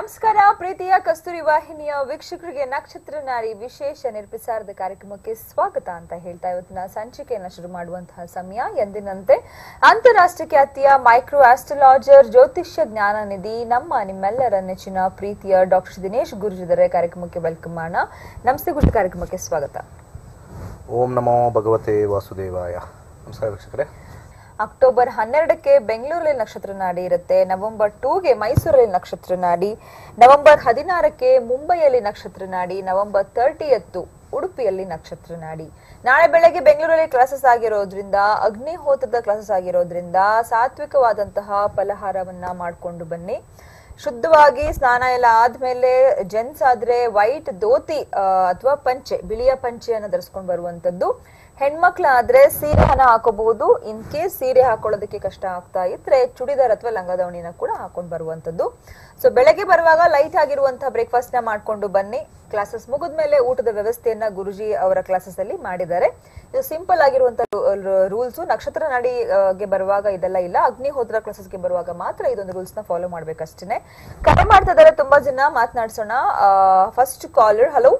ನಮಸ್ಕಾರ ಪ್ರೀತಿಯ ಕಸ್ತೂರಿ ವಾಹಿನಿಯ ವೀಕ್ಷಕರಿಗೆ ನಕ್ಷತ್ರ ನಾರಿ ವಿಶೇಷ ನಿರ್ಪಿಸಾರದ ಕಾರ್ಯಕ್ರಮಕ್ಕೆ ಸ್ವಾಗತ ಅಂತ ಹೇಳ್ತಾ ಇವತ್ತಿನ ಸಂಚಿಕೆಯನ್ನ ಶುರು ಮಾಡುವಂತಹ ಸಮಯ ಎಂದಿನಂತೆ ಅಂತಾರಾಷ್ಟ್ರೀಯ ಖ್ಯಾತಿಯ ಮೈಕ್ರೋ ಆಸ್ಟ್ರಾಲಜರ್ ಜ್ಯೋತಿಷ್ಯ ಜ್ಞಾನ ನಿಧಿ ನಮ್ಮ ನಿಮ್ಮೆಲ್ಲರ ನೆಚ್ಚಿನ ಪ್ರೀತಿಯ ಡಾಕ್ಟರ್ ದಿನೇಶ್ ಗುರುಜಿದರೆ ಕಾರ್ಯಕ್ರಮಕ್ಕೆ ವೆಲ್ಕಮ್ ಮಾಡೋಣ ನಮಸ್ತೆ ಗುರು ಕಾರ್ಯಕ್ರಮಕ್ಕೆ ಸ್ವಾಗತ ಓಂ ನಮೋ ಭಗವತೆ ವಾಸುದೇವಾಯ ನಮಸ್ಕಾರ ವೀಕ್ಷಕರೇ ಅಕ್ಟೋಬರ್ ಹನ್ನೆರಡಕ್ಕೆ ಬೆಂಗಳೂರಲ್ಲಿ ನಕ್ಷತ್ರ ನಾಡಿ ಇರುತ್ತೆ ನವೆಂಬರ್ ಟೂಗೆ ಮೈಸೂರಲ್ಲಿ ನಕ್ಷತ್ರ ನಾಡಿ ನವೆಂಬರ್ ಹದಿನಾರಕ್ಕೆ ಮುಂಬೈಯಲ್ಲಿ ನಕ್ಷತ್ರ ನಾಡಿ ನವೆಂಬರ್ ತರ್ಟಿಯತ್ತು ಉಡುಪಿಯಲ್ಲಿ ನಕ್ಷತ್ರ ನಾಡಿ ನಾಳೆ ಬೆಳಗ್ಗೆ ಬೆಂಗಳೂರಲ್ಲಿ ಕ್ಲಾಸಸ್ ಆಗಿರೋದ್ರಿಂದ ಅಗ್ನಿಹೋತ್ರದ ಕ್ಲಾಸಸ್ ಆಗಿರೋದ್ರಿಂದ ಸಾತ್ವಿಕವಾದಂತಹ ಫಲಹಾರವನ್ನ ಮಾಡ್ಕೊಂಡು ಬನ್ನಿ ಶುದ್ಧವಾಗಿ ಸ್ನಾನ ಎಲ್ಲ ಆದ್ಮೇಲೆ ಜೆಂಟ್ಸ್ ಆದ್ರೆ ವೈಟ್ ಧೋತಿ ಅಥವಾ ಪಂಚೆ ಬಿಳಿಯ ಪಂಚೆಯನ್ನು ಧರಿಸ್ಕೊಂಡು ಬರುವಂತದ್ದು ಹೆಣ್ಮಕ್ಳಾದ್ರೆ ಸೀರೆನ ಹಾಕೋಬಹುದು ಇನ್ ಕೇಸ್ ಸೀರೆ ಹಾಕೊಳ್ಳೋದಕ್ಕೆ ಕಷ್ಟ ಆಗ್ತಾ ಇದ್ರೆ ಚುಡಿದಾರ್ ಅಥವಾ ಲಂಗದಾವಣಿನ ಕೂಡ ಹಾಕೊಂಡು ಬರುವಂತದ್ದು ಸೊ ಬೆಳಗ್ಗೆ ಬರುವಾಗ ಲೈಟ್ ಆಗಿರುವಂತಹ ಬ್ರೇಕ್ಫಾಸ್ಟ್ ನ ಮಾಡ್ಕೊಂಡು ಬನ್ನಿ ಕ್ಲಾಸಸ್ ಮುಗಿದ್ಮೇಲೆ ಊಟದ ವ್ಯವಸ್ಥೆಯನ್ನ ಗುರುಜಿ ಅವರ ಕ್ಲಾಸಸ್ ಅಲ್ಲಿ ಮಾಡಿದ್ದಾರೆ ಇದು ಸಿಂಪಲ್ ಆಗಿರುವಂತಹ ರೂಲ್ಸ್ ನಕ್ಷತ್ರ ನಾಡಿಗೆ ಬರುವಾಗ ಇದೆಲ್ಲ ಇಲ್ಲ ಅಗ್ನಿಹೋತ್ರ ಕ್ಲಾಸಸ್ಗೆ ಬರುವಾಗ ಮಾತ್ರ ಇದೊಂದು ರೂಲ್ಸ್ ನ ಫಾಲೋ ಮಾಡ್ಬೇಕಷ್ಟೇ ಕರೆ ಮಾಡ್ತಾ ಇದಾರೆ ತುಂಬಾ ಜನ ಮಾತನಾಡ್ಸೋಣ ಫಸ್ಟ್ ಕಾಲರ್ ಹಲೋ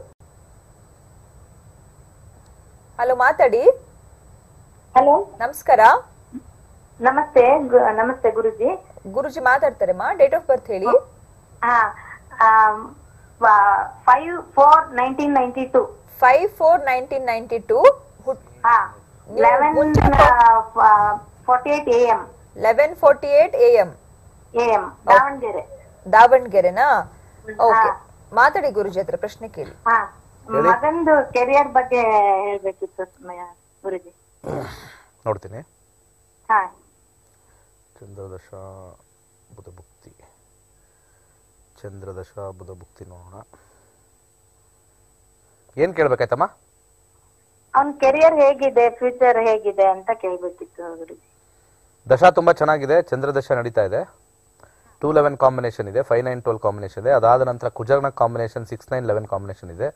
ಹಲೋ ಮಾತಾಡಿ ಹಲೋ ನಮಸ್ಕಾರ ನಮಸ್ತೆ ಗು- ನಮಸ್ತೆ ಗುರುಜಿ ಗುರುಜಿ ಮಾತಾಡ್ತಾರೆ ಮಾ ಡೇಟ್ ಆಫ್ ಬರ್ತ್ ಹೇಳಿ five four nineteen ninety two five four nineteen ninety two ಹಾ ನೀವು ಲೆವೆನ್ ಮುಂಚೆ forty eight A M eleven forty eight A M A M Davanagere ದಾವಣಗೆರೆನಾ ಓಕೆ ಮಾತಾಡಿ ಗುರುಜಿ ಹತ್ರ ಪ್ರಶ್ನೆ ಕೇಳಿ ಹಾ ಮಗಂದು ಕೆರಿಯರ್ ಬಗ್ಗೆ ಹೇಳ್ಬೇಕಿತ್ತು ಮ- ಗುರುಜಿ ನೋಡ್ತೀನಿ ಹಾ ಚಂದ್ರದಶ ಬುಧಭುಕ್ತಿ ಚಂದ್ರದಶ ಬುಧಭುಕ್ತಿ ನೋಡೋಣ ಏನು ಕೇಳ್ಬೇಕಾಯ್ತಮ್ಮ ಅವ್ನ್ ಕೆರಿಯರ್ ಹೇಗಿದೆ ಫ್ಯೂಚರ್ ಹೇಗಿದೆ ಅಂತ ಕೇಳ್ಬೇಕಿತ್ತು ಗುರುಜಿ ದಶ ತುಂಬ ಚೆನ್ನಾಗಿದೆ ಚಂದ್ರದಶ ನಡೀತಾ ಇದೆ ಟೂ ಲೆವೆನ್ ಕಾಂಬಿನೇಷನ್ ಇದೆ ಫೈವ್ ನೈನ್ ಟ್ವೆಲ್ ಕಾಂಬಿನೇಷನ್ ಇದೆ ಅದಾದ ನಂತರ ಕುಜರ್ನ combination six nine eleven combination ಇದೆ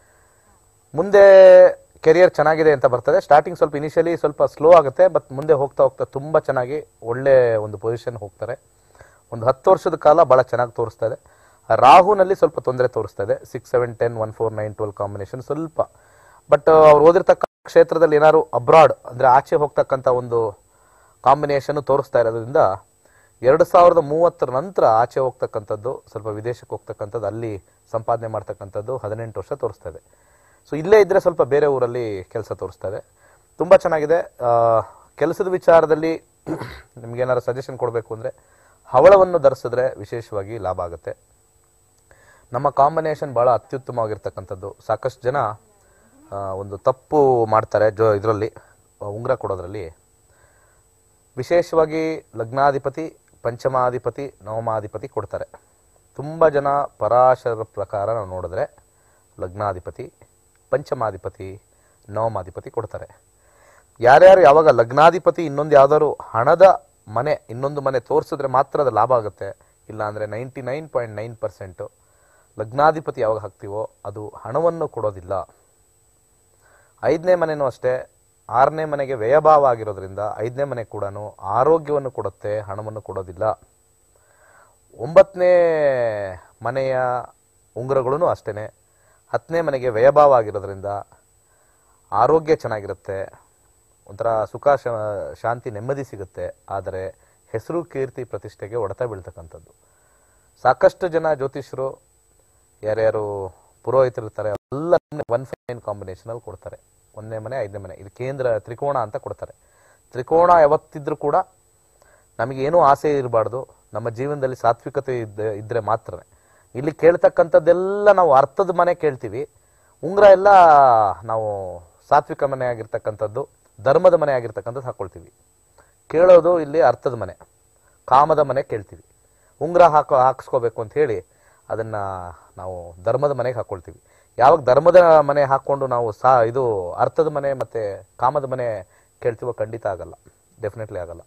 ಮುಂದೆ ಕೆರಿಯರ್ ಚೆನ್ನಾಗಿದೆ ಅಂತ ಬರ್ತದೆ ಸ್ಟಾರ್ಟಿಂಗ್ ಸ್ವಲ್ಪ ಇನಿಷಿಯಲಿ ಸ್ವಲ್ಪ ಸ್ಲೋ ಆಗುತ್ತೆ ಬಟ್ ಮುಂದೆ ಹೋಗ್ತಾ ಹೋಗ್ತಾ ತುಂಬ ಚೆನ್ನಾಗಿ ಒಳ್ಳೆ ಒಂದು ಪೊಸಿಷನ್ ಹೋಗ್ತಾರೆ ಒಂದು ಹತ್ತು ವರ್ಷದ ಕಾಲ ಭಾಳ ಚೆನ್ನಾಗಿ ತೋರಿಸ್ತಾ ಇದೆ ರಾಹುನಲ್ಲಿ ಸ್ವಲ್ಪ ತೊಂದರೆ ತೋರಿಸ್ತಾ ಇದೆ six seven ten one four nine twelve combination ಸ್ವಲ್ಪ ಬಟ್ ಅವ್ರು ಓದಿರ್ತಕ್ಕ ಕ್ಷೇತ್ರದಲ್ಲಿ ಏನಾದ್ರು ಅಬ್ರಾಡ್ ಅಂದರೆ ಆಚೆ ಹೋಗ್ತಕ್ಕಂಥ ಒಂದು ಕಾಂಬಿನೇಷನ್ ತೋರಿಸ್ತಾ ಇರೋದ್ರಿಂದ ಎರಡು ಸಾವಿರದ ಮೂವತ್ತರ ನಂತರ ಆಚೆ ಹೋಗ್ತಕ್ಕಂಥದ್ದು ಸ್ವಲ್ಪ ವಿದೇಶಕ್ಕೆ ಹೋಗ್ತಕ್ಕಂಥದ್ದು ಅಲ್ಲಿ ಸಂಪಾದನೆ ಮಾಡ್ತಕ್ಕಂಥದ್ದು ಹದಿನೆಂಟು ವರ್ಷ ತೋರಿಸ್ತಾ ಇದೆ ಸೊ ಇಲ್ಲೇ ಇದ್ರೆ ಸ್ವಲ್ಪ ಬೇರೆ ಊರಲ್ಲಿ ಕೆಲಸ ತೋರಿಸ್ತಾ ಇದೆ ತುಂಬ ಚೆನ್ನಾಗಿದೆ ಕೆಲಸದ ವಿಚಾರದಲ್ಲಿ ನಿಮ್ಗೇನಾದ್ರು ಸಜೆಷನ್ ಕೊಡಬೇಕು ಅಂದರೆ ಹವಳವನ್ನು ಧರಿಸಿದ್ರೆ ವಿಶೇಷವಾಗಿ ಲಾಭ ಆಗುತ್ತೆ ನಮ್ಮ ಕಾಂಬಿನೇಷನ್ ಭಾಳ ಅತ್ಯುತ್ತಮವಾಗಿರ್ತಕ್ಕಂಥದ್ದು ಸಾಕಷ್ಟು ಜನ ಆ, ಒಂದು ತಪ್ಪು ಮಾಡ್ತಾರೆ ಜೋ ಇದರಲ್ಲಿ ಉಂಗುರ ಕೊಡೋದ್ರಲ್ಲಿ ವಿಶೇಷವಾಗಿ ಲಗ್ನಾಧಿಪತಿ ಪಂಚಮಾಧಿಪತಿ ನವಮಾಧಿಪತಿ ಕೊಡ್ತಾರೆ ತುಂಬ ಜನ ಪರಾಶರ ಪ್ರಕಾರ ನಾವು ನೋಡಿದ್ರೆ ಲಗ್ನಾಧಿಪತಿ ಪಂಚಮಾಧಿಪತಿ ನವಮಾಧಿಪತಿ ಕೊಡ್ತಾರೆ ಯಾರ್ಯಾರು ಯಾವಾಗ ಲಗ್ನಾಧಿಪತಿ ಇನ್ನೊಂದು ಯಾವ್ದಾದ್ರು ಹಣದ ಮನೆ ಇನ್ನೊಂದು ಮನೆ ತೋರಿಸಿದ್ರೆ ಮಾತ್ರ ಅದು ಲಾಭ ಆಗುತ್ತೆ ಇಲ್ಲ ಅಂದರೆ ninety nine point nine percent ಲಗ್ನಾಧಿಪತಿ ಯಾವಾಗ ಹಾಕ್ತೀವೋ ಅದು ಹಣವನ್ನು ಕೊಡೋದಿಲ್ಲ ಐದನೇ ಮನೆನೂ ಅಷ್ಟೇ ಆರನೇ ಮನೆಗೆ ವ್ಯಯಭಾವ ಆಗಿರೋದ್ರಿಂದ ಐದನೇ ಮನೆ ಕೂಡ ಆರೋಗ್ಯವನ್ನು ಕೊಡುತ್ತೆ ಹಣವನ್ನು ಕೊಡೋದಿಲ್ಲ ಒಂಬತ್ತನೇ ಮನೆಯ ಉಂಗುರಗಳೂ ಅಷ್ಟೇ ಹತ್ತನೇ ಮನೆಗೆ ವ್ಯಯಭಾವ ಆಗಿರೋದ್ರಿಂದ ಆರೋಗ್ಯ ಚೆನ್ನಾಗಿರುತ್ತೆ ಒಂಥರ ಸುಖ ಶ- ಶಾಂತಿ ನೆಮ್ಮದಿ ಸಿಗುತ್ತೆ ಆದರೆ ಹೆಸರು ಕೀರ್ತಿ ಪ್ರತಿಷ್ಠೆಗೆ ಹೊಡೆತ ಬೀಳ್ತಕ್ಕಂಥದ್ದು ಸಾಕಷ್ಟು ಜನ ಜ್ಯೋತಿಷರು ಯಾರ್ಯಾರು ಪುರೋಹಿತರು ಇರ್ತಾರೆ ಎಲ್ಲ ಒನ್ ಫೈನ್ ಕಾಂಬಿನೇಷನಲ್ಲಿ ಕೊಡ್ತಾರೆ ಒಂದನೇ ಮನೆ ಐದನೇ ಮನೆ ಇದು ಕೇಂದ್ರ ತ್ರಿಕೋಣ ಅಂತ ಕೊಡ್ತಾರೆ ತ್ರಿಕೋಣ ಯಾವತ್ತಿದ್ರೂ ಕೂಡ ನಮಗೇನೂ ಆಸೆ ಇರಬಾರ್ದು ನಮ್ಮ ಜೀವನದಲ್ಲಿ ಸಾತ್ವಿಕತೆ ಇದ್ದ ಇದ್ರೆ ಮಾತ್ರನೇ ಇಲ್ಲಿ ಕೇಳ್ತಕ್ಕಂಥದ್ದೆಲ್ಲ ನಾವು ಅರ್ಥದ ಮನೆ ಕೇಳ್ತೀವಿ ಉಂಗುರ ಎಲ್ಲ ನಾವು ಸಾತ್ವಿಕ ಮನೆ ಆಗಿರ್ತಕ್ಕಂಥದ್ದು ಧರ್ಮದ ಮನೆ ಆಗಿರ್ತಕ್ಕಂಥದ್ದು ಹಾಕೊಳ್ತೀವಿ ಕೇಳೋದು ಇಲ್ಲಿ ಅರ್ಥದ ಮನೆ ಕಾಮದ ಮನೆ ಕೇಳ್ತೀವಿ ಉಂಗುರ ಹಾಕೋ ಹಾಕಿಸ್ಕೋಬೇಕು ಅಂತ ಹೇಳಿ ಅದನ್ನ ನಾವು ಧರ್ಮದ ಮನೆಗೆ ಹಾಕೊಳ್ತೀವಿ ಯಾವಾಗ ಧರ್ಮದ ಮನೆ ಹಾಕೊಂಡು ನಾವು ಸಾ ಇದು ಅರ್ಥದ ಮನೆ ಮತ್ತೆ ಕಾಮದ ಮನೆ ಕೇಳ್ತೀವೋ ಖಂಡಿತ ಆಗಲ್ಲ ಡೆಫಿನೆಟ್ಲಿ ಆಗಲ್ಲ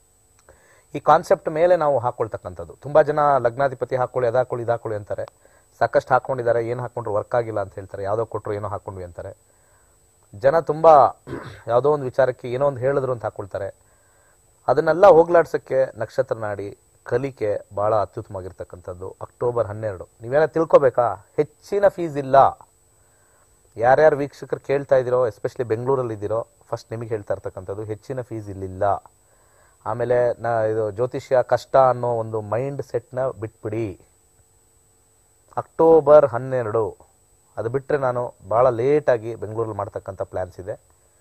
ಈ ಕಾನ್ಸೆಪ್ಟ್ ಮೇಲೆ ನಾವು ಹಾಕೊಳ್ತಕ್ಕಂಥದ್ದು ತುಂಬಾ ಜನ ಲಗ್ನಾಧಿಪತಿ ಹಾಕೊಳ್ಳಿ ಅದು ಹಾಕೊಳ್ಳಿ ಇದು ಹಾಕೊಳ್ಳಿ ಅಂತಾರೆ ಸಾಕಷ್ಟು ಹಾಕೊಂಡಿದ್ದಾರೆ ಏನು ಹಾಕೊಂಡ್ರು ವರ್ಕ್ ಆಗಿಲ್ಲ ಅಂತ ಹೇಳ್ತಾರೆ ಯಾವುದೋ ಕೊಟ್ಟರು ಏನೋ ಹಾಕೊಂಡ್ವಿ ಅಂತಾರೆ ಜನ ತುಂಬಾ ಯಾವುದೋ ಒಂದು ವಿಚಾರಕ್ಕೆ ಏನೋ ಒಂದು ಹೇಳಿದ್ರು ಅಂತ ಹಾಕೊಳ್ತಾರೆ ಅದನ್ನೆಲ್ಲ ಹೋಗ್ಲಾಡ್ಸಕ್ಕೆ ನಕ್ಷತ್ರ ನಾಡಿ ಕಲಿಕೆ ಭಾಳ ಅತ್ಯುತ್ತಮವಾಗಿರ್ತಕ್ಕಂಥದ್ದು ಅಕ್ಟೋಬರ್ ಹನ್ನೆರಡು ನೀವೇನ ತಿಳ್ಕೊಬೇಕಾ ಹೆಚ್ಚಿನ ಫೀಸ್ ಇಲ್ಲ ಯಾರ್ಯಾರು ವೀಕ್ಷಕರು ಕೇಳ್ತಾ ಇದ್ದೀರೋ ಎಸ್ಪೆಷಲಿ ಬೆಂಗಳೂರಲ್ಲಿ ಇದ್ದೀರೋ ಫಸ್ಟ್ ನಿಮಗೆ ಹೇಳ್ತಾ ಇರ್ತಕ್ಕಂಥದ್ದು ಹೆಚ್ಚಿನ ಫೀಸ್ ಇಲ್ಲಿಲ್ಲ ಆಮೇಲೆ ನಾ ಇದು ಜ್ಯೋತಿಷ್ಯ ಕಷ್ಟ ಅನ್ನೋ ಒಂದು ಮೈಂಡ್ ಸೆಟ್ನ ಬಿಟ್ಬಿಡಿ ಅಕ್ಟೋಬರ್ ಹನ್ನೆರಡು ಅದು ಬಿಟ್ಟರೆ ನಾನು ಭಾಳ ಲೇಟಾಗಿ ಬೆಂಗಳೂರಲ್ಲಿ ಮಾಡ್ತಕ್ಕಂಥ ಪ್ಲ್ಯಾನ್ಸ್ ಇದೆ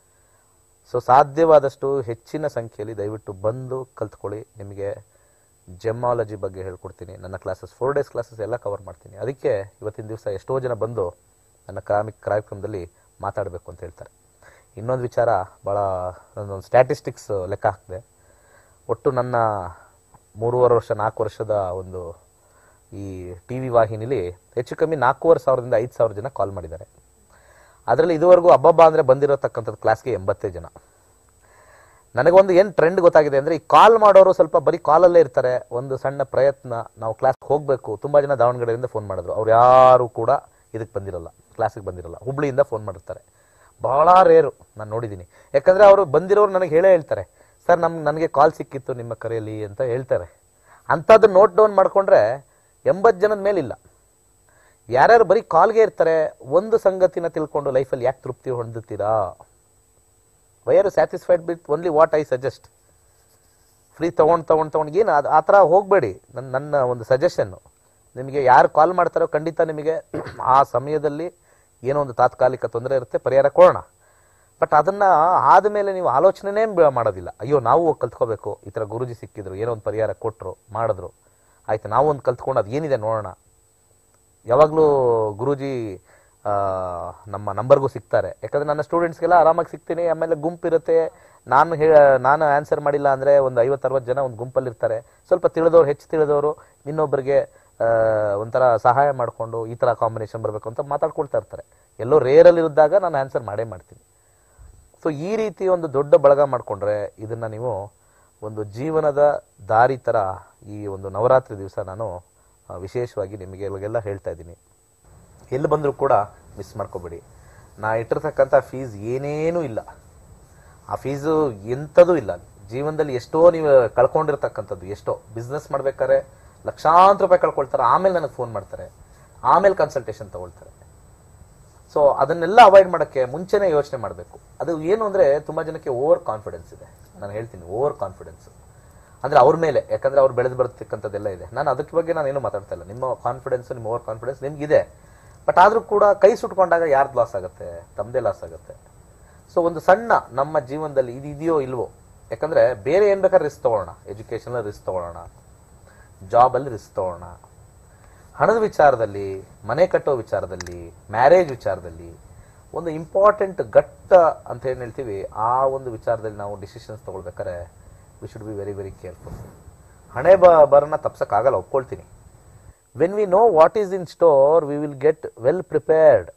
ಸೊ ಸಾಧ್ಯವಾದಷ್ಟು ಹೆಚ್ಚಿನ ಸಂಖ್ಯೆಯಲ್ಲಿ ದಯವಿಟ್ಟು ಬಂದು ಕಲ್ತ್ಕೊಳ್ಳಿ ನಿಮಗೆ ಜೆಮಾಲಜಿ ಬಗ್ಗೆ ಹೇಳ್ಕೊಡ್ತೀನಿ ನನ್ನ ಕ್ಲಾಸಸ್ ಫೋರ್ ಡೇಸ್ ಕ್ಲಾಸಸ್ ಎಲ್ಲ ಕವರ್ ಮಾಡ್ತೀನಿ ಅದಕ್ಕೆ ಇವತ್ತಿನ ದಿವಸ ಎಷ್ಟೋ ಜನ ಬಂದು ನನ್ನ ಕ್ರಾಮಿಕ್ ಕಾರ್ಯಕ್ರಮದಲ್ಲಿ ಮಾತಾಡಬೇಕು ಅಂತ ಹೇಳ್ತಾರೆ ಇನ್ನೊಂದು ವಿಚಾರ ಭಾಳ ಒಂದು ಸ್ಟ್ಯಾಟಿಸ್ಟಿಕ್ಸ್ ಲೆಕ್ಕ ಹಾಕಿದೆ ಒಟ್ಟು ನನ್ನ ಮೂರುವರೆ ವರ್ಷ ನಾಲ್ಕು ವರ್ಷದ ಒಂದು ಈ ಟಿ ವಿ ವಾಹಿನಿಲಿ ಹೆಚ್ಚು ಕಮ್ಮಿ ನಾಲ್ಕೂವರೆ ಸಾವಿರದಿಂದ ಐದು ಸಾವಿರ ಜನ ಕಾಲ್ ಮಾಡಿದ್ದಾರೆ ಅದರಲ್ಲಿ ಇದುವರೆಗೂ ಹಬ್ಬಬ್ಬ ಅಂದರೆ ಬಂದಿರತಕ್ಕಂಥದ್ದು ಕ್ಲಾಸ್ಗೆ ಎಂಬತ್ತೇ ಜನ ನನಗೊಂದು ಏನು ಟ್ರೆಂಡ್ ಗೊತ್ತಾಗಿದೆ ಅಂದರೆ ಈ ಕಾಲ್ ಮಾಡೋರು ಸ್ವಲ್ಪ ಬರೀ ಕಾಲಲ್ಲೇ ಇರ್ತಾರೆ ಒಂದು ಸಣ್ಣ ಪ್ರಯತ್ನ ನಾವು ಕ್ಲಾಸ್ಗೆ ಹೋಗಬೇಕು ತುಂಬ ಜನ ದಾವಣಗೆರೆಯಿಂದ ಫೋನ್ ಮಾಡಿದ್ರು ಅವ್ರು ಯಾರು ಕೂಡ ಇದಕ್ಕೆ ಬಂದಿರಲ್ಲ ಕ್ಲಾಸಿಗೆ ಬಂದಿರಲ್ಲ ಹುಬ್ಳಿಯಿಂದ ಫೋನ್ ಮಾಡಿರ್ತಾರೆ ಬಹಳ ರೇರು ನಾನು ನೋಡಿದ್ದೀನಿ ಯಾಕಂದರೆ ಅವರು ಬಂದಿರೋರು ನನಗೆ ಹೇಳೇ ಹೇಳ್ತಾರೆ ಸರ್ ನಮ್ ನನಗೆ ಕಾಲ್ ಸಿಕ್ಕಿತ್ತು ನಿಮ್ಮ ಕರೆಯಲ್ಲಿ ಅಂತ ಹೇಳ್ತಾರೆ ಅಂಥದ್ದು ನೋಟ್ ಡೌನ್ ಮಾಡ್ಕೊಂಡ್ರೆ ಎಂಬತ್ತು ಜನದ ಮೇಲಿಲ್ಲ ಯಾರ್ಯಾರು ಬರೀ ಕಾಲ್ಗೆ ಇರ್ತಾರೆ ಒಂದು ಸಂಗತಿನ ತಿಳ್ಕೊಂಡು ಲೈಫಲ್ಲಿ ಯಾಕೆ ತೃಪ್ತಿ ಹೊಂದುತ್ತೀರಾ why are satisfied with only what I suggest free ತೊಗೊಂಡು ತೊಗೊಂಡು ತೊಗೊಂಡು ಏನು ಅದು ಆ ಥರ ಹೋಗಬೇಡಿ ನನ್ನ ನನ್ನ ಒಂದು ಸಜೆಷನ್ನು ನಿಮಗೆ ಯಾರು ಕಾಲ್ ಮಾಡ್ತಾರೋ ಖಂಡಿತ ನಿಮಗೆ ಆ ಸಮಯದಲ್ಲಿ ಏನೋ ಒಂದು ತಾತ್ಕಾಲಿಕ ತೊಂದರೆ ಇರುತ್ತೆ ಪರಿಹಾರ ಕೊಡೋಣ ಬಟ್ ಅದನ್ನು ಆದಮೇಲೆ ನೀವು ಆಲೋಚನೆನೇ ಬ- ಮಾಡೋದಿಲ್ಲ ಅಯ್ಯೋ ನಾವು ಹೋಗಿ ಕಲ್ತ್ಕೋಬೇಕು ಈ ಥರ ಗುರುಜಿ ಸಿಕ್ಕಿದ್ರು ಏನೋ ಒಂದು ಪರಿಹಾರ ಕೊಟ್ಟರು ಮಾಡಿದ್ರು ಆಯ್ತು ನಾವು ಒಂದು ಕಲ್ತ್ಕೊಂಡು ಅದು ಏನಿದೆ ನೋಡೋಣ ಯಾವಾಗಲೂ ಗುರೂಜಿ ಆ, ನಮ್ಮ ನಂಬರ್ಗೂ ಸಿಗ್ತಾರೆ ಯಾಕಂದ್ರೆ ನನ್ನ ಸ್ಟೂಡೆಂಟ್ಸ್ಗೆಲ್ಲ ಆರಾಮಾಗಿ ಸಿಗ್ತೀನಿ ಆಮೇಲೆ ಗುಂಪಿರುತ್ತೆ ನಾನು ಹೇ ನಾನು ಆನ್ಸರ್ ಮಾಡಿಲ್ಲ ಅಂದರೆ ಒಂದು ಐವತ್ತು ಅರವತ್ತು ಜನ ಒಂದು ಗುಂಪಲ್ಲಿ ಇರ್ತಾರೆ ಸ್ವಲ್ಪ ತಿಳಿದವ್ರು ಹೆಚ್ಚು ತಿಳಿದವರು ಇನ್ನೊಬ್ಬರಿಗೆ ಆ, ಒಂಥರ ಸಹಾಯ ಮಾಡಿಕೊಂಡು ಈ ಥರ ಕಾಂಬಿನೇಷನ್ ಬರಬೇಕು ಅಂತ ಮಾತಾಡ್ಕೊಳ್ತಾ ಇರ್ತಾರೆ ಎಲ್ಲೋ ರೇರಲ್ಲಿ ಇದ್ದಾಗ ನಾನು ಆನ್ಸರ್ ಮಾಡೇ ಮಾಡ್ತೀನಿ ಸೊ ಈ ರೀತಿ ಒಂದು ದೊಡ್ಡ ಬಳಗ ಮಾಡಿಕೊಂಡ್ರೆ ಇದನ್ನ ನೀವು ಒಂದು ಜೀವನದ ದಾರಿ ಥರ ಈ ಒಂದು ನವರಾತ್ರಿ ದಿವಸ ನಾನು ಆ, ವಿಶೇಷವಾಗಿ ನಿಮಗೆ ಇವಾಗೆಲ್ಲ ಹೇಳ್ತಾ ಇದ್ದೀನಿ ಎಲ್ಲಿ ಬಂದರೂ ಕೂಡ ಮಿಸ್ ಮಾಡ್ಕೋಬೇಡಿ ನಾ ಇಟ್ಟಿರ್ತಕ್ಕಂಥ ಫೀಸ್ ಏನೇನೂ ಇಲ್ಲ ಆ ಫೀಸು ಎಂಥದೂ ಇಲ್ಲ ಜೀವನದಲ್ಲಿ ಎಷ್ಟೋ ನೀವು ಕಳ್ಕೊಂಡಿರ್ತಕ್ಕಂಥದ್ದು ಎಷ್ಟೋ ಬಿಸ್ನೆಸ್ ಮಾಡ್ಬೇಕಾದ್ರೆ ಲಕ್ಷಾಂತರ ರೂಪಾಯಿ ಕಳ್ಕೊಳ್ತಾರೆ ಆಮೇಲೆ ನನಗೆ ಫೋನ್ ಮಾಡ್ತಾರೆ ಆಮೇಲೆ ಕನ್ಸಲ್ಟೇಷನ್ ತಗೊಳ್ತಾರೆ ಸೊ ಅದನ್ನೆಲ್ಲ ಅವಾಯ್ಡ್ ಮಾಡೋಕ್ಕೆ ಮುಂಚೆನೇ ಯೋಚನೆ ಮಾಡಬೇಕು ಅದು ಏನು ಅಂದರೆ ತುಂಬ ಜನಕ್ಕೆ ಓವರ್ ಕಾನ್ಫಿಡೆನ್ಸ್ ಇದೆ ನಾನು ಹೇಳ್ತೀನಿ ಓವರ್ ಕಾನ್ಫಿಡೆನ್ಸ್ ಅಂದರೆ ಅವ್ರ ಮೇಲೆ ಯಾಕಂದ್ರೆ ಅವ್ರು ಬೆಳೆದು ಬರ್ತಕ್ಕಂಥದ್ದೆಲ್ಲ ಇದೆ ನಾನು ಅದಕ್ಕೆ ಬಗ್ಗೆ ನಾನು ಏನು ಮಾತಾಡ್ತಾ ಇಲ್ಲ ನಿಮ್ಮ ಕಾನ್ಫಿಡೆನ್ಸ್ ನಿಮ್ಮ ಓವರ್ ಕಾನ್ಫಿಡೆನ್ಸ್ ನಿಮ್ಗಿದೆ ಬಟ್ ಆದರೂ ಕೂಡ ಕೈ ಸುಟ್ಕೊಂಡಾಗ ಯಾರ್ದು ಲಾಸ್ ಆಗುತ್ತೆ ತಮ್ಮದೇ ಲಾಸ್ ಆಗುತ್ತೆ ಸೊ ಒಂದು ಸಣ್ಣ ನಮ್ಮ ಜೀವನದಲ್ಲಿ ಇದು ಇದೆಯೋ ಇಲ್ವೋ ಯಾಕಂದ್ರೆ ಬೇರೆ ಏನ್ ಬೇಕಾದ್ರೆ ರಿಸ್ಕ್ ತಗೊಳ್ಳೋಣ ಎಜುಕೇಶನ್ ರಿಸ್ಕ್ ತಗೊಳ್ಳೋಣ ಜಾಬಲ್ಲಿ ರಿಸ್ಕ್ ತಗೊಳ್ಳೋಣ ಹಣದ ವಿಚಾರದಲ್ಲಿ ಮನೆ ಕಟ್ಟೋ ವಿಚಾರದಲ್ಲಿ ಮ್ಯಾರೇಜ್ ವಿಚಾರದಲ್ಲಿ ಒಂದು ಇಂಪಾರ್ಟೆಂಟ್ ಘಟ್ಟ ಅಂತ ಏನು ಹೇಳ್ತೀವಿ ಆ ಒಂದು ವಿಚಾರದಲ್ಲಿ ನಾವು ಡಿಸಿಷನ್ಸ್ ತಗೊಳ್ಬೇಕಾದ್ರೆ we should be very very careful ಹಣೆ ಬ ಬರನ್ನ ತಪ್ಸಕ್ಕಾಗಲ್ಲ ಒಪ್ಕೊಳ್ತೀನಿ when we know what is in store we will get well prepared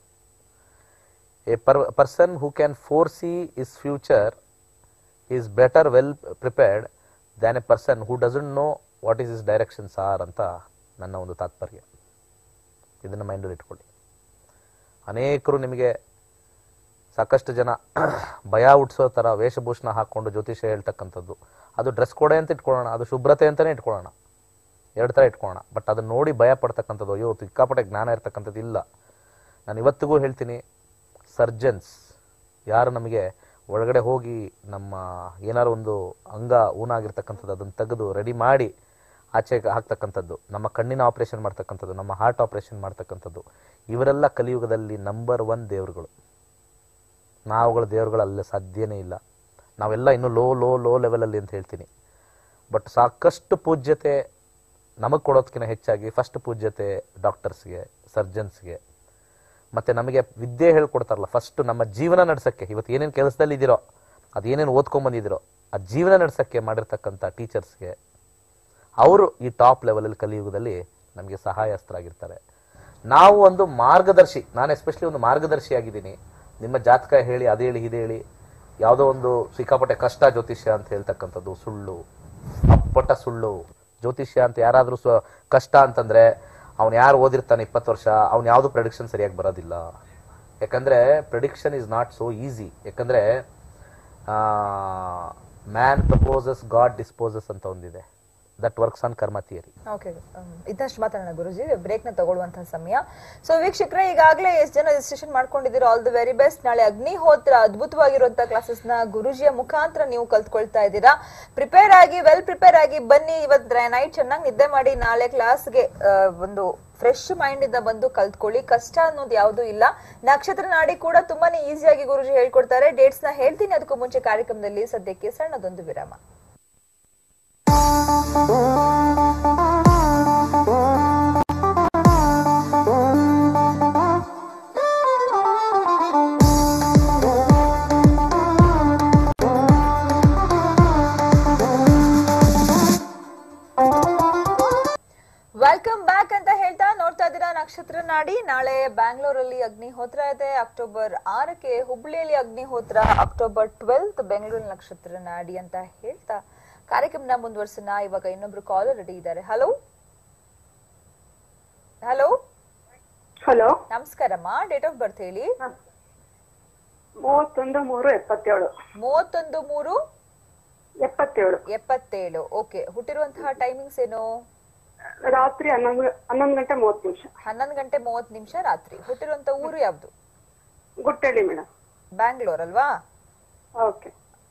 a per- person who can foresee his future is better well prepared than a person who doesn't know what is his directions are ಅಂತ ನನ್ನ ಒಂದು ತಾತ್ಪರ್ಯ ಇದನ್ನು ಮೈಂಡಲ್ಲಿ ಇಟ್ಕೊಳ್ಳಿ ಅನೇಕರು ನಿಮಗೆ ಸಾಕಷ್ಟು ಜನ ಭಯ ಹುಟ್ಟಿಸೋ ಥರ ವೇಷಭೂಷಣ ಹಾಕ್ಕೊಂಡು ಜ್ಯೋತಿಷ್ಯ ಹೇಳ್ತಕ್ಕಂಥದ್ದು ಅದು ಡ್ರೆಸ್ ಕೋಡೆ ಅಂತ ಇಟ್ಕೊಳ್ಳೋಣ ಅದು ಶುಭ್ರತೆ ಅಂತಲೇ ಇಟ್ಕೊಳ್ಳೋಣ ಎರಡು ಥರ ಇಟ್ಕೊಳ್ಳೋಣ ಬಟ್ ಅದನ್ನ ನೋಡಿ ಭಯ ಪಡ್ತಕ್ಕಂಥದ್ದು ಅಯ್ಯೋ ಸಿಕ್ಕಾಪಟ್ಟೆ ಜ್ಞಾನ ಇರ್ತಕ್ಕಂಥದ್ದು ಇಲ್ಲ ನಾನು ಇವತ್ತಿಗೂ ಹೇಳ್ತೀನಿ ಸರ್ಜನ್ಸ್ ಯಾರು ನಮಗೆ ಒಳಗಡೆ ಹೋಗಿ ನಮ್ಮ ಏನಾರು ಒಂದು ಅಂಗ ಊನಾಗಿರ್ತಕ್ಕಂಥದ್ದು ಅದನ್ನು ತೆಗೆದು ರೆಡಿ ಮಾಡಿ ಆಚೆ ಹಾಕ್ತಕ್ಕಂಥದ್ದು ನಮ್ಮ ಕಣ್ಣಿನ ಆಪರೇಷನ್ ಮಾಡ್ತಕ್ಕಂಥದ್ದು ನಮ್ಮ ಹಾರ್ಟ್ ಆಪರೇಷನ್ ಮಾಡ್ತಕ್ಕಂಥದ್ದು ಇವರೆಲ್ಲ ಕಲಿಯುಗದಲ್ಲಿ ನಂಬರ್ ಒನ್ ದೇವರುಗಳು ನಾವುಗಳ ದೇವರುಗಳಲ್ಲ ಸಾಧ್ಯನೇ ಇಲ್ಲ ನಾವೆಲ್ಲ ಇನ್ನೂ ಲೋ ಲೋ ಲೋ ಲೆವೆಲಲ್ಲಿ ಅಂತ ಹೇಳ್ತೀನಿ ಬಟ್ ಸಾಕಷ್ಟು ಪೂಜ್ಯತೆ ನಮಗೆ ಕೊಡೋದಕ್ಕಿಂತ ಹೆಚ್ಚಾಗಿ ಫಸ್ಟ್ ಪೂಜ್ಯತೆ ಡಾಕ್ಟರ್ಸ್ಗೆ ಸರ್ಜನ್ಸ್ಗೆ ಮತ್ತೆ ನಮಗೆ ವಿದ್ಯೆ ಹೇಳ್ಕೊಡ್ತಾರಲ್ಲ ಫಸ್ಟ್ ನಮ್ಮ ಜೀವನ ನಡ್ಸಕ್ಕೆ ಇವತ್ತು ಏನೇನು ಕೆಲಸದಲ್ಲಿ ಇದ್ದೀರೋ ಅದೇನೇನು ಓದ್ಕೊಂಬಂದಿದ್ದೀರೋ ಆ ಜೀವನ ನಡ್ಸಕ್ಕೆ ಮಾಡಿರ್ತಕ್ಕಂಥ ಟೀಚರ್ಸ್ಗೆ ಅವರು ಈ ಟಾಪ್ ಲೆವೆಲಲ್ಲಿ ಕಲಿಯುಗದಲ್ಲಿ ನಮಗೆ ಸಹಾಯಸ್ಥರಾಗಿರ್ತಾರೆ ನಾವು ಒಂದು ಮಾರ್ಗದರ್ಶಿ ನಾನು ಎಸ್ಪೆಷಲಿ ಒಂದು ಮಾರ್ಗದರ್ಶಿ ಆಗಿದ್ದೀನಿ ನಿಮ್ಮ ಜಾತಕ ಹೇಳಿ ಅದೇ ಹೇಳಿ ಇದೇ ಹೇಳಿ ಯಾವುದೋ ಒಂದು ಸಿಕ್ಕಾಪಟ್ಟೆ ಕಷ್ಟ ಜ್ಯೋತಿಷ್ಯ ಅಂತ ಹೇಳ್ತಕ್ಕಂಥದ್ದು ಸುಳ್ಳು ಅಪ್ಪಟ ಸುಳ್ಳು ಜ್ಯೋತಿಷ್ಯ ಅಂತ ಯಾರಾದರೂ ಸ್ವ ಕಷ್ಟ ಅಂತಂದ್ರೆ ಅವ್ನು ಯಾರು ಓದಿರ್ತಾನೆ ಇಪ್ಪತ್ತು ವರ್ಷ ಅವ್ನು ಯಾವುದು ಪ್ರೆಡಿಕ್ಷನ್ ಸರಿಯಾಗಿ ಬರೋದಿಲ್ಲ ಯಾಕಂದ್ರೆ prediction is not so easy ಯಾಕಂದ್ರೆ ಮ್ಯಾನ್ ಪ್ರಪೋಸಸ್ ಗಾಡ್ ಡಿಸ್ಪೋಸಸ್ ಅಂತ ಒಂದಿದೆ that works on karma theory okay ಇದಷ್ಟು ಮಾತಾಡೋಣ ಗುರುಜಿ ಬ್ರೇಕ್ ನ ತಗೊಳ್ಳುವಂತಹ ಸಮಯ ಸೊ ವೀಕ್ಷಕರೇ ಈಗಾಗಲೇ ಎಷ್ಟು ಜನ ರಿಜಿಸ್ಟ್ರೇಷನ್ ಮಾಡ್ಕೊಂಡಿದ್ದೀರೋ ಆಲ್ ದ ವೆರಿ ಬೆಸ್ಟ್ ನಾಳೆ ಅಗ್ನಿಹೋತ್ರ ಅದ್ಭುತವಾಗಿರುವಂತಹ ಕ್ಲಾಸಸ್ ನ ಗುರುಜಿಯ ಮುಖಾಂತರ ನೀವು ಕಲ್ತ್ಕೊಳ್ತಾ ಇದ್ದೀರಾ ಪ್ರಿಪೇರ್ ಆಗಿ ವೆಲ್ ಪ್ರಿಪೇರ್ ಆಗಿ ಬನ್ನಿ ಇವತ್ತು ನೈಟ್ ಚೆನ್ನಾಗಿ ನಿದ್ದೆ ಮಾಡಿ ನಾಳೆ ಕ್ಲಾಸ್ಗೆ ಒಂದು ಫ್ರೆಶ್ ಮೈಂಡ್ ಇಂದ ಬಂದು ಕಲ್ತ್ಕೊಳ್ಳಿ ಕಷ್ಟ ಅನ್ನೋದು ಯಾವುದು ಇಲ್ಲ ನಕ್ಷತ್ರ ನಾಡಿ ಕೂಡ ತುಂಬಾನೇ ಈಸಿಯಾಗಿ ಗುರುಜಿ ಹೇಳ್ಕೊಡ್ತಾರೆ ಡೇಟ್ಸ್ ನ ಹೇಳ್ತೀನಿ ಅದಕ್ಕೂ ಮುಂಚೆ ಕಾರ್ಯಕ್ರಮದಲ್ಲಿ ಸದ್ಯಕ್ಕೆ ಸಣ್ಣದೊಂದು ವಿರಾಮ ವೆಲ್ಕಮ್ ಬ್ಯಾಕ್ ಅಂತ ಹೇಳ್ತಾ ನೋಡ್ತಾ ಇದ್ದೀರಾ ನಕ್ಷತ್ರ ನಾಡಿ ನಾಳೆ ಬ್ಯಾಂಗ್ಳೂರಲ್ಲಿ ಅಗ್ನಿಹೋತ್ರ ಇದೆ ಅಕ್ಟೋಬರ್ ಆರಕ್ಕೆ ಹುಬ್ಳಿಯಲ್ಲಿ ಅಗ್ನಿಹೋತ್ರ ಅಕ್ಟೋಬರ್ ಟ್ವೆಲ್ತ್ ಬೆಂಗಳೂರು ನಕ್ಷತ್ರ ನಾಡಿ ಅಂತ ಹೇಳ್ತಾ ಕಾರ್ಯಕ್ರಮನ ಮುಂದುವರ್ಸೋಣ ಇವಾಗ ಇನ್ನೊಬ್ರು ಕಾಲರ್ ರೆಡಿ ಇದ್ದಾರೆ ಹಲೋ ಹಲೋ ಹಲೋ ನಮಸ್ಕಾರಮ್ಮ ಡೇಟ್ ಆಫ್ ಬರ್ತ್ ಹೇಳಿ ಮೂವತ್ತೊಂದು ಮೂರು ಎಪ್ಪತ್ತೇಳು ಮೂವತ್ತೊಂದು ಮೂರು ಎಪ್ಪತ್ತೇಳು ಎಪ್ಪತ್ತೇಳು ಓಕೆ ಹುಟ್ಟಿರುವಂತಹ ಟೈಮಿಂಗ್ಸ್ ಏನು ರಾತ್ರಿ ಹನ್ನೊಂದು ಹನ್ನೊಂದು ಗಂಟೆ ಮೂವತ್ತು ನಿಮಿಷ ಹನ್ನೊಂದು ಗಂಟೆ ಮೂವತ್ತು ನಿಮಿಷ ರಾತ್ರಿ ಹುಟ್ಟಿರುವಂತ ಊರು ಯಾವ್ದು ಗುಟ್ಟಳ್ಳಿ ಮೇಡಮ್ ಬ್ಯಾಂಗ್ಳೂರ್ ಅಲ್ವಾ ಓಕೆ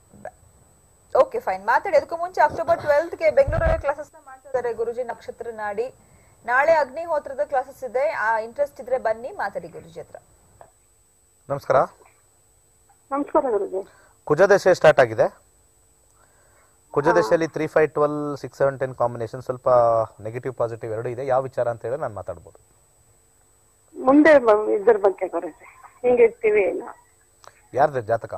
ಓಕೆ ಫೈನ್ ಮಾತಾಡಿ ಅದಕ್ಕೂ ಮುಂಚೆ ಅಕ್ಟೋಬರ್ ಟ್ವೆಲ್ತ್ ಗೆ ಬೆಂಗಳೂರಲ್ಲಿ ಕ್ಲಾಸಸ್ ನ ಮಾಡ್ತಾ ಇದ್ದಾರೆ ಗುರುಜಿ ನಕ್ಷತ್ರ ನಾಡಿ ನಾಳೆ ಅಗ್ನಿಹೋತ್ರದ ಕ್ಲಾಸಸ್ ಇದೆ ಆ ಇಂಟ್ರೆಸ್ಟ್ ಇದ್ರೆ ಬನ್ನಿ ಮಾತಾಡಿ ಗುರುಜಿ ಹತ್ರ ನಮಸ್ಕಾರ ನಮಸ್ಕಾರ ಗುರುಜಿ ಕುಜದಶೆ ಸ್ಟಾರ್ಟ್ ಆಗಿದೆ ಕುಜದಶೆಯಲ್ಲಿ three five twelve six seven ten combination ಸ್ವಲ್ಪ ನೆಗೆಟಿವ್ ಪಾಸಿಟಿವ್ ಎರಡು ಇದೆ ಯಾವ ವಿಚಾರ ಅಂತ ಹೇಳಿ ನಾನು ಮಾತಾಡ್ಬೋದು ಮುಂದೆ ಬ- ಇದ್ರ ಬಗ್ಗೆ ಗುರುಜಿ ಹಿಂಗಿರ್ತೀವಿ ಏನೋ ಯಾರ್ದು ಜಾತಕ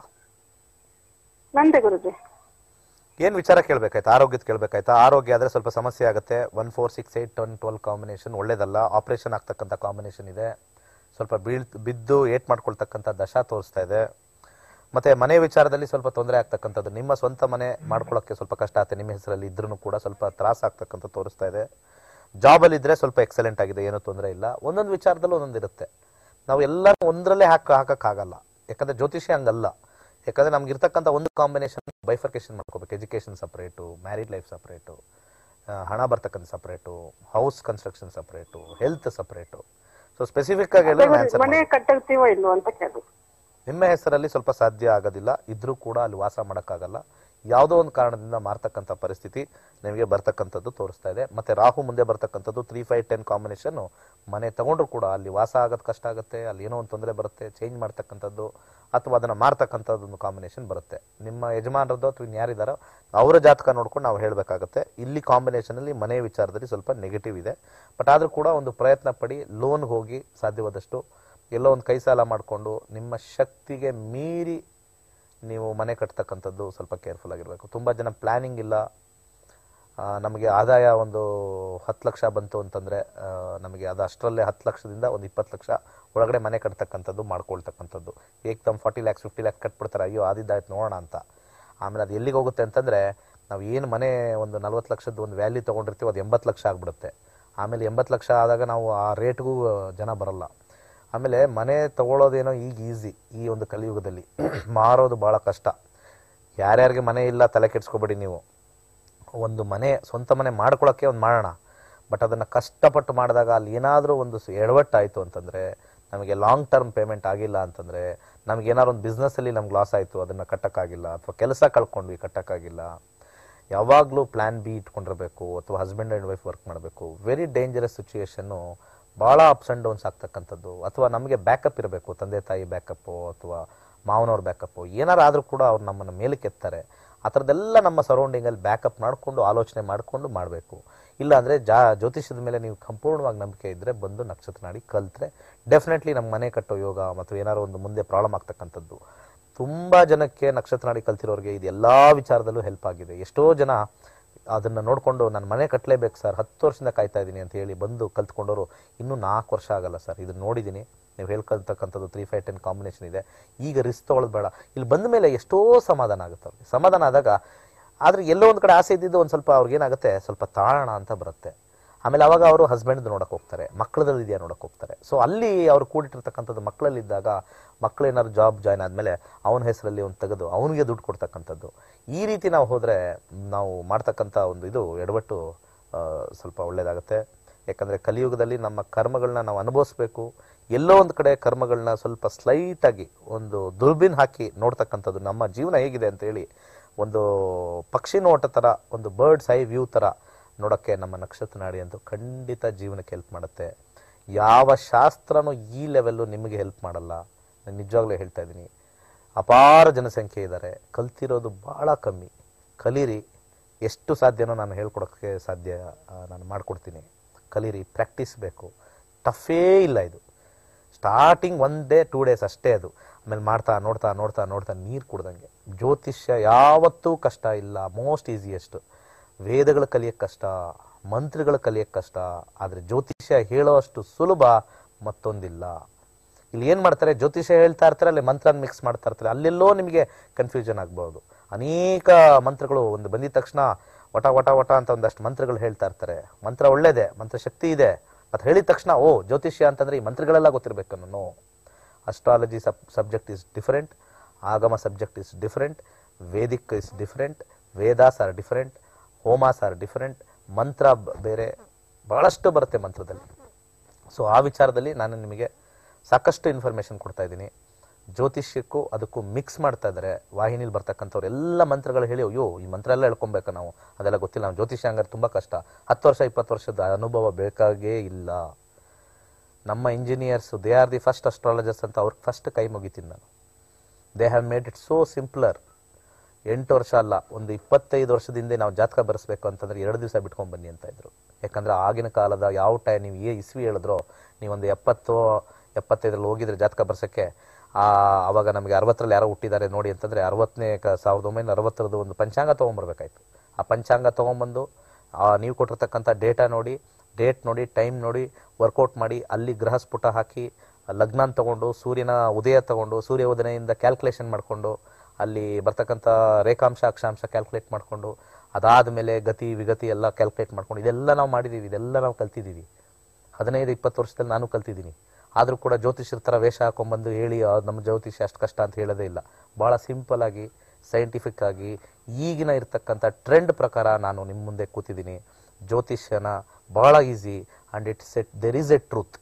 ನಂದೆ ಗುರುಜಿ ಏನು ವಿಚಾರ ಕೇಳಬೇಕಾಯ್ತಾ ಆರೋಗ್ಯದ ಕೇಳಬೇಕಾಯ್ತಾ ಆರೋಗ್ಯ ಆದರೆ ಸ್ವಲ್ಪ ಸಮಸ್ಯೆ ಆಗುತ್ತೆ one four six eight one twelve combination ಒಳ್ಳೇದಲ್ಲ ಆಪರೇಷನ್ ಆಗ್ತಕ್ಕಂಥ ಕಾಂಬಿನೇಷನ್ ಇದೆ ಸ್ವಲ್ಪ ಬೀಳ್ ಬಿದ್ದು ಏಟ್ ಮಾಡ್ಕೊಳ್ತಕ್ಕಂಥ ದಶ ತೋರಿಸ್ತಾ ಇದೆ ಮತ್ತೆ ಮನೆ ವಿಚಾರದಲ್ಲಿ ಸ್ವಲ್ಪ ತೊಂದರೆ ಆಗ್ತಕ್ಕಂಥದ್ದು ನಿಮ್ಮ ಸ್ವಂತ ಮನೆ ಮಾಡ್ಕೊಳ್ಳೋಕ್ಕೆ ಸ್ವಲ್ಪ ಕಷ್ಟ ಆಗುತ್ತೆ ನಿಮ್ಮ ಹೆಸರಲ್ಲಿ ಇದ್ರೂ ಕೂಡ ಸ್ವಲ್ಪ ತ್ರಾಸ ಆಗ್ತಕ್ಕಂಥ ತೋರಿಸ್ತಾ ಇದೆ ಜಾಬಲ್ಲಿ ಇದ್ರೆ ಸ್ವಲ್ಪ ಎಕ್ಸಲೆಂಟ್ ಆಗಿದೆ ಏನೂ ತೊಂದರೆ ಇಲ್ಲ ಒಂದೊಂದು ವಿಚಾರದಲ್ಲೂ ಒಂದೊಂದು ಇರುತ್ತೆ ನಾವು ಎಲ್ಲ ಒಂದರಲ್ಲೇ ಹಾಕ ಹಾಕಕ್ಕಾಗಲ್ಲ ಯಾಕಂದ್ರೆ ಜ್ಯೋತಿಷಿ ಹಂಗಲ್ಲ ಯಾಕಂದ್ರೆ ನಮ್ಗೆ ಇರ್ತಕ್ಕಂಥ ಒಂದು ಕಾಂಬಿನೇಷನ್ ಬೈಫರ್ಕೇಶನ್ ಮಾಡ್ಕೋಬೇಕು education separate married life separate ಹಣ ಬರ್ತಕ್ಕಂಥ separate house construction separate health separate so specific ಆಗಿ ಹೇಳಿದ್ರೆ ನಾನು answer ಮನೆ ಕಟ್ಟಕ್ತೀವೋ ಇಲ್ವೋ ಅಂತ ಕೇಳು ನಿಮ್ಮ ಹೆಸರಲ್ಲಿ ಸ್ವಲ್ಪ ಸಾಧ್ಯ ಆಗೋದಿಲ್ಲ ಇದ್ರೂ ಕೂಡ ಅಲ್ಲಿ ವಾಸ ಮಾಡೋಕ್ಕಾಗಲ್ಲ ಯಾವುದೋ ಒಂದು ಕಾರಣದಿಂದ ಮಾರ್ತಕ್ಕಂಥ ಪರಿಸ್ಥಿತಿ ನಿಮಗೆ ಬರ್ತಕ್ಕಂಥದ್ದು ತೋರಿಸ್ತಾ ಇದೆ ಮತ್ತೆ ರಾಹು ಮುಂದೆ ಬರ್ತಕ್ಕಂಥದ್ದು ತ್ರೀ ಫೈವ್ ಟೆನ್ ಕಾಂಬಿನೇಷನ್ನು ಮನೆ ತಗೊಂಡ್ರು ಕೂಡ ಅಲ್ಲಿ ವಾಸ ಆಗೋದು ಕಷ್ಟ ಆಗುತ್ತೆ ಅಲ್ಲಿ ಏನೋ ಒಂದು ತೊಂದರೆ ಬರುತ್ತೆ ಚೇಂಜ್ ಮಾಡ್ತಕ್ಕಂಥದ್ದು ಅಥವಾ ಅದನ್ನು ಮಾರ್ತಕ್ಕಂಥದ್ದು ಒಂದು ಕಾಂಬಿನೇಷನ್ ಬರುತ್ತೆ ನಿಮ್ಮ ಯಜಮಾನರದ್ದು ಅಥವಾ ಯಾರಿದ್ದಾರೋ ಅವರ ಜಾತಕ ನೋಡ್ಕೊಂಡು ನಾವು ಹೇಳಬೇಕಾಗುತ್ತೆ ಇಲ್ಲಿ ಕಾಂಬಿನೇಷನಲ್ಲಿ ಮನೆ ವಿಚಾರದಲ್ಲಿ ಸ್ವಲ್ಪ ನೆಗೆಟಿವ್ ಇದೆ ಬಟ್ ಆದರೂ ಕೂಡ ಒಂದು ಪ್ರಯತ್ನ ಪಡಿ ಲೋನ್ಗೆ ಹೋಗಿ ಸಾಧ್ಯವಾದಷ್ಟು ಎಲ್ಲೋ ಒಂದು ಕೈ ಸಾಲ ಮಾಡಿಕೊಂಡು ನಿಮ್ಮ ಶಕ್ತಿಗೆ ಮೀರಿ ನೀವು ಮನೆ ಕಟ್ತಕ್ಕಂಥದ್ದು ಸ್ವಲ್ಪ ಕೇರ್ಫುಲ್ ಆಗಿರಬೇಕು ತುಂಬ ಜನ ಪ್ಲ್ಯಾನಿಂಗ್ ಇಲ್ಲ ಆ, ನಮಗೆ ಆದಾಯ ಒಂದು ಹತ್ತು ಲಕ್ಷ ಬಂತು ಅಂತಂದರೆ ನಮಗೆ ಅದು ಅಷ್ಟರಲ್ಲೇ ಹತ್ತು ಲಕ್ಷದಿಂದ ಒಂದು ಇಪ್ಪತ್ತು ಲಕ್ಷ ಒಳಗಡೆ ಮನೆ ಕಟ್ತಕ್ಕಂಥದ್ದು ಮಾಡ್ಕೊಳ್ತಕ್ಕಂಥದ್ದು ಏಕ್ದಮ್ ಫಾರ್ಟಿ ಲ್ಯಾಕ್ಸ್ ಫಿಫ್ಟಿ ಲ್ಯಾಕ್ಸ್ ಕಟ್ಬಿಡ್ತಾರೆ ಅಯ್ಯೋ ಆದಿದ್ದಾಯ್ತು ನೋಡೋಣ ಅಂತ ಆಮೇಲೆ ಅದು ಎಲ್ಲಿಗೆ ಹೋಗುತ್ತೆ ಅಂತಂದರೆ ನಾವು ಏನು ಮನೆ ಒಂದು ನಲ್ವತ್ತು ಲಕ್ಷದ ಒಂದು ವ್ಯಾಲ್ಯೂ ತೊಗೊಂಡಿರ್ತೀವಿ ಅದು ಎಂಬತ್ತು ಲಕ್ಷ ಆಗಿಬಿಡುತ್ತೆ ಆಮೇಲೆ ಎಂಬತ್ತು ಲಕ್ಷ ಆದಾಗ ನಾವು ಆ ರೇಟ್ಗೂ ಜನ ಬರಲ್ಲ ಆಮೇಲೆ ಮನೆ ತಗೊಳ್ಳೋದೇನೋ ಈಗ ಈಸಿ ಈ ಒಂದು ಕಲಿಯುಗದಲ್ಲಿ ಮಾರೋದು ಭಾಳ ಕಷ್ಟ ಯಾರ್ಯಾರಿಗೆ ಮನೆ ಇಲ್ಲ ತಲೆ ಕೆಡ್ಸ್ಕೊಬೇಡಿ ನೀವು ಒಂದು ಮನೆ ಸ್ವಂತ ಮನೆ ಮಾಡ್ಕೊಳ್ಳೋಕ್ಕೆ ಒಂದು ಮಾಡೋಣ ಬಟ್ ಅದನ್ನು ಕಷ್ಟಪಟ್ಟು ಮಾಡಿದಾಗ ಅಲ್ಲಿ ಏನಾದರೂ ಒಂದು ಸ- ಎಡವಟ್ಟಾಯಿತು ಅಂತಂದರೆ ನಮಗೆ ಲಾಂಗ್ ಟರ್ಮ್ ಪೇಮೆಂಟ್ ಆಗಿಲ್ಲ ಅಂತಂದರೆ ನಮ್ಗೆ ಏನಾದ್ರು ಒಂದು ಬಿಸ್ನೆಸ್ಸಲ್ಲಿ ನಮ್ಗೆ ಲಾಸ್ ಆಯಿತು ಅದನ್ನು ಕಟ್ಟೋಕ್ಕಾಗಿಲ್ಲ ಅಥವಾ ಕೆಲಸ ಕಳ್ಕೊಂಡ್ವಿ ಕಟ್ಟೋಕ್ಕಾಗಿಲ್ಲ ಯಾವಾಗಲೂ ಪ್ಲ್ಯಾನ್ ಬಿ ಇಟ್ಕೊಂಡಿರಬೇಕು ಅಥವಾ ಹಸ್ಬೆಂಡ್ ಆ್ಯಂಡ್ ವೈಫ್ ವರ್ಕ್ ಮಾಡಬೇಕು ವೆರಿ ಡೇಂಜರಸ್ ಸಿಚುಯೇಷನ್ನು ಭಾಳ ಅಪ್ಸ್ ಆ್ಯಂಡ್ ಡೌನ್ಸ್ ಆಗ್ತಕ್ಕಂಥದ್ದು ಅಥವಾ ನಮಗೆ ಬ್ಯಾಕಪ್ ಇರಬೇಕು ತಂದೆ ತಾಯಿ ಬ್ಯಾಕಪ್ಪು ಅಥವಾ ಮಾವನವ್ರ ಬ್ಯಾಕಪ್ಪು ಏನಾರು ಆದರೂ ಕೂಡ ಅವ್ರು ನಮ್ಮನ್ನು ಮೇಲಕ್ಕೆ ಎತ್ತಾರೆ ಆ ಥರದ್ದೆಲ್ಲ ನಮ್ಮ ಸರೌಂಡಿಂಗಲ್ಲಿ ಬ್ಯಾಕಪ್ ಮಾಡಿಕೊಂಡು ಆಲೋಚನೆ ಮಾಡಿಕೊಂಡು ಮಾಡಬೇಕು ಇಲ್ಲಾಂದರೆ ಜಾ ಜ್ಯೋತಿಷ್ಯದ ಮೇಲೆ ನೀವು ಸಂಪೂರ್ಣವಾಗಿ ನಂಬಿಕೆ ಇದ್ದರೆ ಬಂದು ನಕ್ಷತ್ರ ನಾಡಿ ಕಲ್ತ್ರೆ ಡೆಫಿನೆಟ್ಲಿ ನಮ್ಮ ಮನೆ ಕಟ್ಟೋ ಯೋಗ ಮತ್ತು ಏನಾರೋ ಒಂದು ಮುಂದೆ ಪ್ರಾಬ್ಲಮ್ ಆಗ್ತಕ್ಕಂಥದ್ದು ತುಂಬ ಜನಕ್ಕೆ ನಕ್ಷತ್ರ ನಾಡಿ ಕಲ್ತಿರೋರಿಗೆ ಇದು ಎಲ್ಲ ವಿಚಾರದಲ್ಲೂ ಹೆಲ್ಪ್ ಆಗಿದೆ ಎಷ್ಟೋ ಜನ ಅದನ್ನು ನೋಡಿಕೊಂಡು ನಾನು ಮನೆ ಕಟ್ಟಲೇಬೇಕು ಸರ್ ಹತ್ತು ವರ್ಷದಿಂದ ಕಾಯ್ತಾ ಇದ್ದೀನಿ ಅಂತ ಹೇಳಿ ಬಂದು ಕಲ್ತ್ಕೊಂಡವರು ಇನ್ನೂ ನಾಲ್ಕು ವರ್ಷ ಆಗಲ್ಲ ಸರ್ ಇದನ್ನು ನೋಡಿದ್ದೀನಿ ನೀವು ಹೇಳ್ಕೊಳ್ತಕ್ಕಂಥದ್ದು ತ್ರೀ ಫೈವ್ ಟೆನ್ ಕಾಂಬಿನೇಷನ್ ಇದೆ ಈಗ ರಿಸ್ಕ್ ತೊಗೊಳ್ಳೋದು ಬೇಡ ಇಲ್ಲಿ ಬಂದ ಮೇಲೆ ಎಷ್ಟೋ ಸಮಾಧಾನ ಆಗುತ್ತೆ ಅವ್ರಿಗೆ ಸಮಾಧಾನ ಆದಾಗ ಆದರೆ ಎಲ್ಲೋ ಒಂದು ಕಡೆ ಆಸೆ ಇದ್ದಿದ್ದು ಒಂದು ಸ್ವಲ್ಪ ಅವ್ರಿಗೇನಾಗುತ್ತೆ ಸ್ವಲ್ಪ ತಾಳಣ ಅಂತ ಬರುತ್ತೆ ಆಮೇಲೆ ಅವಾಗ ಅವರು ಹಸ್ಬೆಂಡ್ ನೋಡಕ್ಕೆ ಹೋಗ್ತಾರೆ ಮಕ್ಕಳದಲ್ಲಿ ಇದೆಯಾ ನೋಡಕ್ಕೆ ಹೋಗ್ತಾರೆ ಸೊ ಅಲ್ಲಿ ಅವ್ರು ಕೂಡಿಟ್ಟಿರ್ತಕ್ಕಂಥದ್ದು ಮಕ್ಕಳಲ್ಲಿದ್ದಾಗ ಮಕ್ಕಳು ಏನಾದ್ರು ಜಾಬ್ ಜಾಯ್ನ್ ಆದಮೇಲೆ ಅವನ ಹೆಸರಲ್ಲಿ ಒಂದು ತೆಗೆದು ಅವನಿಗೆ ದುಡ್ಡು ಕೊಡ್ತಕ್ಕಂಥದ್ದು ಈ ರೀತಿ ನಾವು ಹೋದರೆ ನಾವು ಮಾಡ್ತಕ್ಕಂಥ ಒಂದು ಇದು ಎಡವಟ್ಟು ಆ, ಸ್ವಲ್ಪ ಒಳ್ಳೆಯದಾಗುತ್ತೆ ಯಾಕಂದರೆ ಕಲಿಯುಗದಲ್ಲಿ ನಮ್ಮ ಕರ್ಮಗಳನ್ನ ನಾವು ಅನುಭವಿಸ್ಬೇಕು ಎಲ್ಲೋ ಒಂದು ಕಡೆ ಕರ್ಮಗಳನ್ನ ಸ್ವಲ್ಪ ಸ್ಲೈಟಾಗಿ ಒಂದು ದುರ್ಬಿನ್ ಹಾಕಿ ನೋಡ್ತಕ್ಕಂಥದ್ದು ನಮ್ಮ ಜೀವನ ಹೇಗಿದೆ ಅಂತೇಳಿ ಒಂದು ಪಕ್ಷಿ ನೋಟ ಥರ ಒಂದು ಬರ್ಡ್ಸ್ ಐ ವ್ಯೂ ಥರ ನೋಡೋಕ್ಕೆ ನಮ್ಮ ನಕ್ಷತ್ರ ನಾಡಿ ಅಂತೂ ಖಂಡಿತ ಜೀವನಕ್ಕೆ ಹೆಲ್ಪ್ ಮಾಡುತ್ತೆ ಯಾವ ಶಾಸ್ತ್ರನೂ ಈ ಲೆವೆಲ್ಲು ನಿಮಗೆ ಹೆಲ್ಪ್ ಮಾಡಲ್ಲ ನಾನು ನಿಜವಾಗ್ಲೂ ಹೇಳ್ತಾ ಇದ್ದೀನಿ ಅಪಾರ ಜನಸಂಖ್ಯೆ ಇದ್ದಾರೆ ಕಲ್ತಿರೋದು ಭಾಳ ಕಮ್ಮಿ ಕಲೀರಿ ಎಷ್ಟು ಸಾಧ್ಯನೋ ನಾನು ಹೇಳ್ಕೊಡೋಕ್ಕೆ ಸಾಧ್ಯ ಆ, ನಾನು ಮಾಡಿಕೊಡ್ತೀನಿ ಕಲೀರಿ ಪ್ರಾಕ್ಟೀಸ್ ಬೇಕು ಟಫೇ ಇಲ್ಲ ಇದು starting one day two days ಅಷ್ಟೇ ಅದು ಆಮೇಲೆ ಮಾಡ್ತಾ ನೋಡ್ತಾ ನೋಡ್ತಾ ನೋಡ್ತಾ ನೀರು ಕುಡ್ದಂಗೆ ಜ್ಯೋತಿಷ್ಯ ಯಾವತ್ತೂ ಕಷ್ಟ ಇಲ್ಲ ಮೋಸ್ಟ್ ಈಸಿಯೆಸ್ಟ್ ವೇದಗಳು ಕಲಿಯೋಕ್ಕೆ ಕಷ್ಟ ಮಂತ್ರಗಳು ಕಲಿಯೋಕ್ಕೆ ಕಷ್ಟ ಆದರೆ ಜ್ಯೋತಿಷ್ಯ ಹೇಳೋಷ್ಟು ಸುಲಭ ಮತ್ತೊಂದಿಲ್ಲ ಇಲ್ಲಿ ಏನು ಮಾಡ್ತಾರೆ ಜ್ಯೋತಿಷ್ಯ ಹೇಳ್ತಾ ಇರ್ತಾರೆ ಅಲ್ಲಿ ಮಂತ್ರ ಮಿಕ್ಸ್ ಮಾಡ್ತಾ ಇರ್ತಾರೆ ಅಲ್ಲೆಲ್ಲೋ ನಿಮಗೆ ಕನ್ಫ್ಯೂಷನ್ ಆಗ್ಬೋದು ಅನೇಕ ಮಂತ್ರಗಳು ಒಂದು ಬಂದಿದ ತಕ್ಷಣ ವಟ ವಟ ವಟ ಅಂತ ಒಂದಷ್ಟು ಮಂತ್ರಗಳು ಹೇಳ್ತಾ ಇರ್ತಾರೆ ಮಂತ್ರ ಒಳ್ಳೇದೆ ಮಂತ್ರ ಶಕ್ತಿ ಇದೆ ಮತ್ತು ಹೇಳಿದ ತಕ್ಷಣ ಓ ಜ್ಯೋತಿಷ್ಯ ಅಂತಂದ್ರೆ ಈ ಮಂತ್ರಗಳೆಲ್ಲ ಗೊತ್ತಿರಬೇಕು ನಾನು astrology sub subject is different Agama subject is different Vedic is different Vedas are different homas are different ಮಂತ್ರ ಬ- ಬೇರೆ ಬಹಳಷ್ಟು ಬರುತ್ತೆ ಮಂತ್ರದಲ್ಲಿ ಸೊ ಆ ವಿಚಾರದಲ್ಲಿ ನಾನು ನಿಮಗೆ ಸಾಕಷ್ಟು ಇನ್ಫಾರ್ಮೇಷನ್ ಕೊಡ್ತಾ ಇದ್ದೀನಿ ಜ್ಯೋತಿಷ್ಯಕ್ಕೂ ಅದಕ್ಕೂ ಮಿಕ್ಸ್ ಮಾಡ್ತಾ ಇದ್ದಾರೆ ವಾಹಿನಿಲಿ ಬರ್ತಕ್ಕಂಥವ್ರು ಎಲ್ಲ ಮಂತ್ರಗಳು ಹೇಳಿ ಅಯ್ಯೋ ಈ ಮಂತ್ರ ಎಲ್ಲ ಹೇಳ್ಕೊಬೇಕು ನಾವು ಅದೆಲ್ಲ ಗೊತ್ತಿಲ್ಲ ನಾವು ಜ್ಯೋತಿಷ್ಯ ಹಂಗಾರೆ ತುಂಬ ಕಷ್ಟ ಹತ್ತು ವರ್ಷ ಇಪ್ಪತ್ತು ವರ್ಷದ ಅನುಭವ ಬೇಕಾಗೇ ಇಲ್ಲ ನಮ್ಮ engineers they are the first astrologers ಅಂತ ಅವ್ರಿಗೆ ಫಸ್ಟ್ ಕೈ ಮುಗಿತೀನಿ ನಾನು they have made it so simpler ಎಂಟು ವರ್ಷ ಅಲ್ಲ ಒಂದು ಇಪ್ಪತ್ತೈದು ವರ್ಷದಿಂದ ನಾವು ಜಾತಕ ಬರೆಸ್ಬೇಕು ಅಂತಂದ್ರೆ ಎರಡು ದಿವಸ ಬಿಟ್ಕೊಂಡ್ ಬನ್ನಿ ಅಂತ ಇದ್ರು ಯಾಕಂದ್ರೆ ಆಗಿನ ಕಾಲದ ಯಾವ ಟೈಮ್ ನೀವು ಏ ಇಸ್ವಿ ಹೇಳಿದ್ರೋ ನೀವೊಂದು ಎಪ್ಪತ್ತು ಎಪ್ಪತ್ತೈದರಲ್ಲಿ ಹೋಗಿದ್ರೆ ಜಾತಕ ಬರ್ಸಕ್ಕೆ ಆ ಅವಾಗ ನಮಗೆ ಅರವತ್ತರಲ್ಲಿ ಯಾರೋ ಹುಟ್ಟಿದ್ದಾರೆ ನೋಡಿ ಅಂತಂದ್ರೆ ಅರವತ್ತನೇ ಕ ಸಾವಿರದ ಒಂಬೈನೂರ ಅರವತ್ತರದ್ದು ಒಂದು ಪಂಚಾಂಗ ತೊಗೊಂಬರ್ಬೇಕಾಯ್ತು ಆ ಪಂಚಾಂಗ ತೊಗೊಂಬಂದು ಆ ನೀವು ಕೊಟ್ಟಿರ್ತಕ್ಕಂಥ ಡೇಟಾ ನೋಡಿ ಡೇಟ್ ನೋಡಿ ಟೈಮ್ ನೋಡಿ ವರ್ಕೌಟ್ ಮಾಡಿ ಅಲ್ಲಿ ಗ್ರಹ ಸ್ಫುಟ ಹಾಕಿ ಲಗ್ನ ತಗೊಂಡು ಸೂರ್ಯನ ಉದಯ ತಗೊಂಡು ಸೂರ್ಯ ಉದಯದಿಂದ ಕ್ಯಾಲ್ಕುಲೇಷನ್ ಮಾಡಿಕೊಂಡು ಅಲ್ಲಿ ಬರ್ತಕ್ಕಂಥ ರೇಖಾಂಶ ಅಕ್ಷಾಂಶ ಕ್ಯಾಲ್ಕುಲೇಟ್ ಮಾಡಿಕೊಂಡು ಅದಾದಮೇಲೆ ಗತಿ ವಿಗತಿ ಎಲ್ಲ ಕ್ಯಾಲ್ಕುಲೇಟ್ ಮಾಡ್ಕೊಂಡು ಇದೆಲ್ಲ ನಾವು ಮಾಡಿದ್ದೀವಿ ಇದೆಲ್ಲ ನಾವು ಕಲ್ತಿದ್ದೀವಿ ಹದಿನೈದು ಇಪ್ಪತ್ತು ವರ್ಷದಲ್ಲಿ ನಾನು ಕಲ್ತಿದ್ದೀನಿ ಆದರೂ ಕೂಡ ಜ್ಯೋತಿಷ್ಯರ ಥರ ವೇಷ ಹಾಕೊಂಡ್ಬಂದು ಹೇಳಿ ಆ, ನಮ್ಮ ಜ್ಯೋತಿಷ್ಯ ಅಷ್ಟು ಕಷ್ಟ ಅಂತ ಹೇಳೋದೇ ಇಲ್ಲ ಭಾಳ ಸಿಂಪಲ್ ಆಗಿ ಸೈಂಟಿಫಿಕ್ ಆಗಿ ಈಗಿನ ಇರ್ತಕ್ಕಂಥ ಟ್ರೆಂಡ್ ಪ್ರಕಾರ ನಾನು ನಿಮ್ಮ ಮುಂದೆ ಕೂತಿದ್ದೀನಿ ಜ್ಯೋತಿಷ್ಯನ ಭಾಳ easy and it's at there is a truth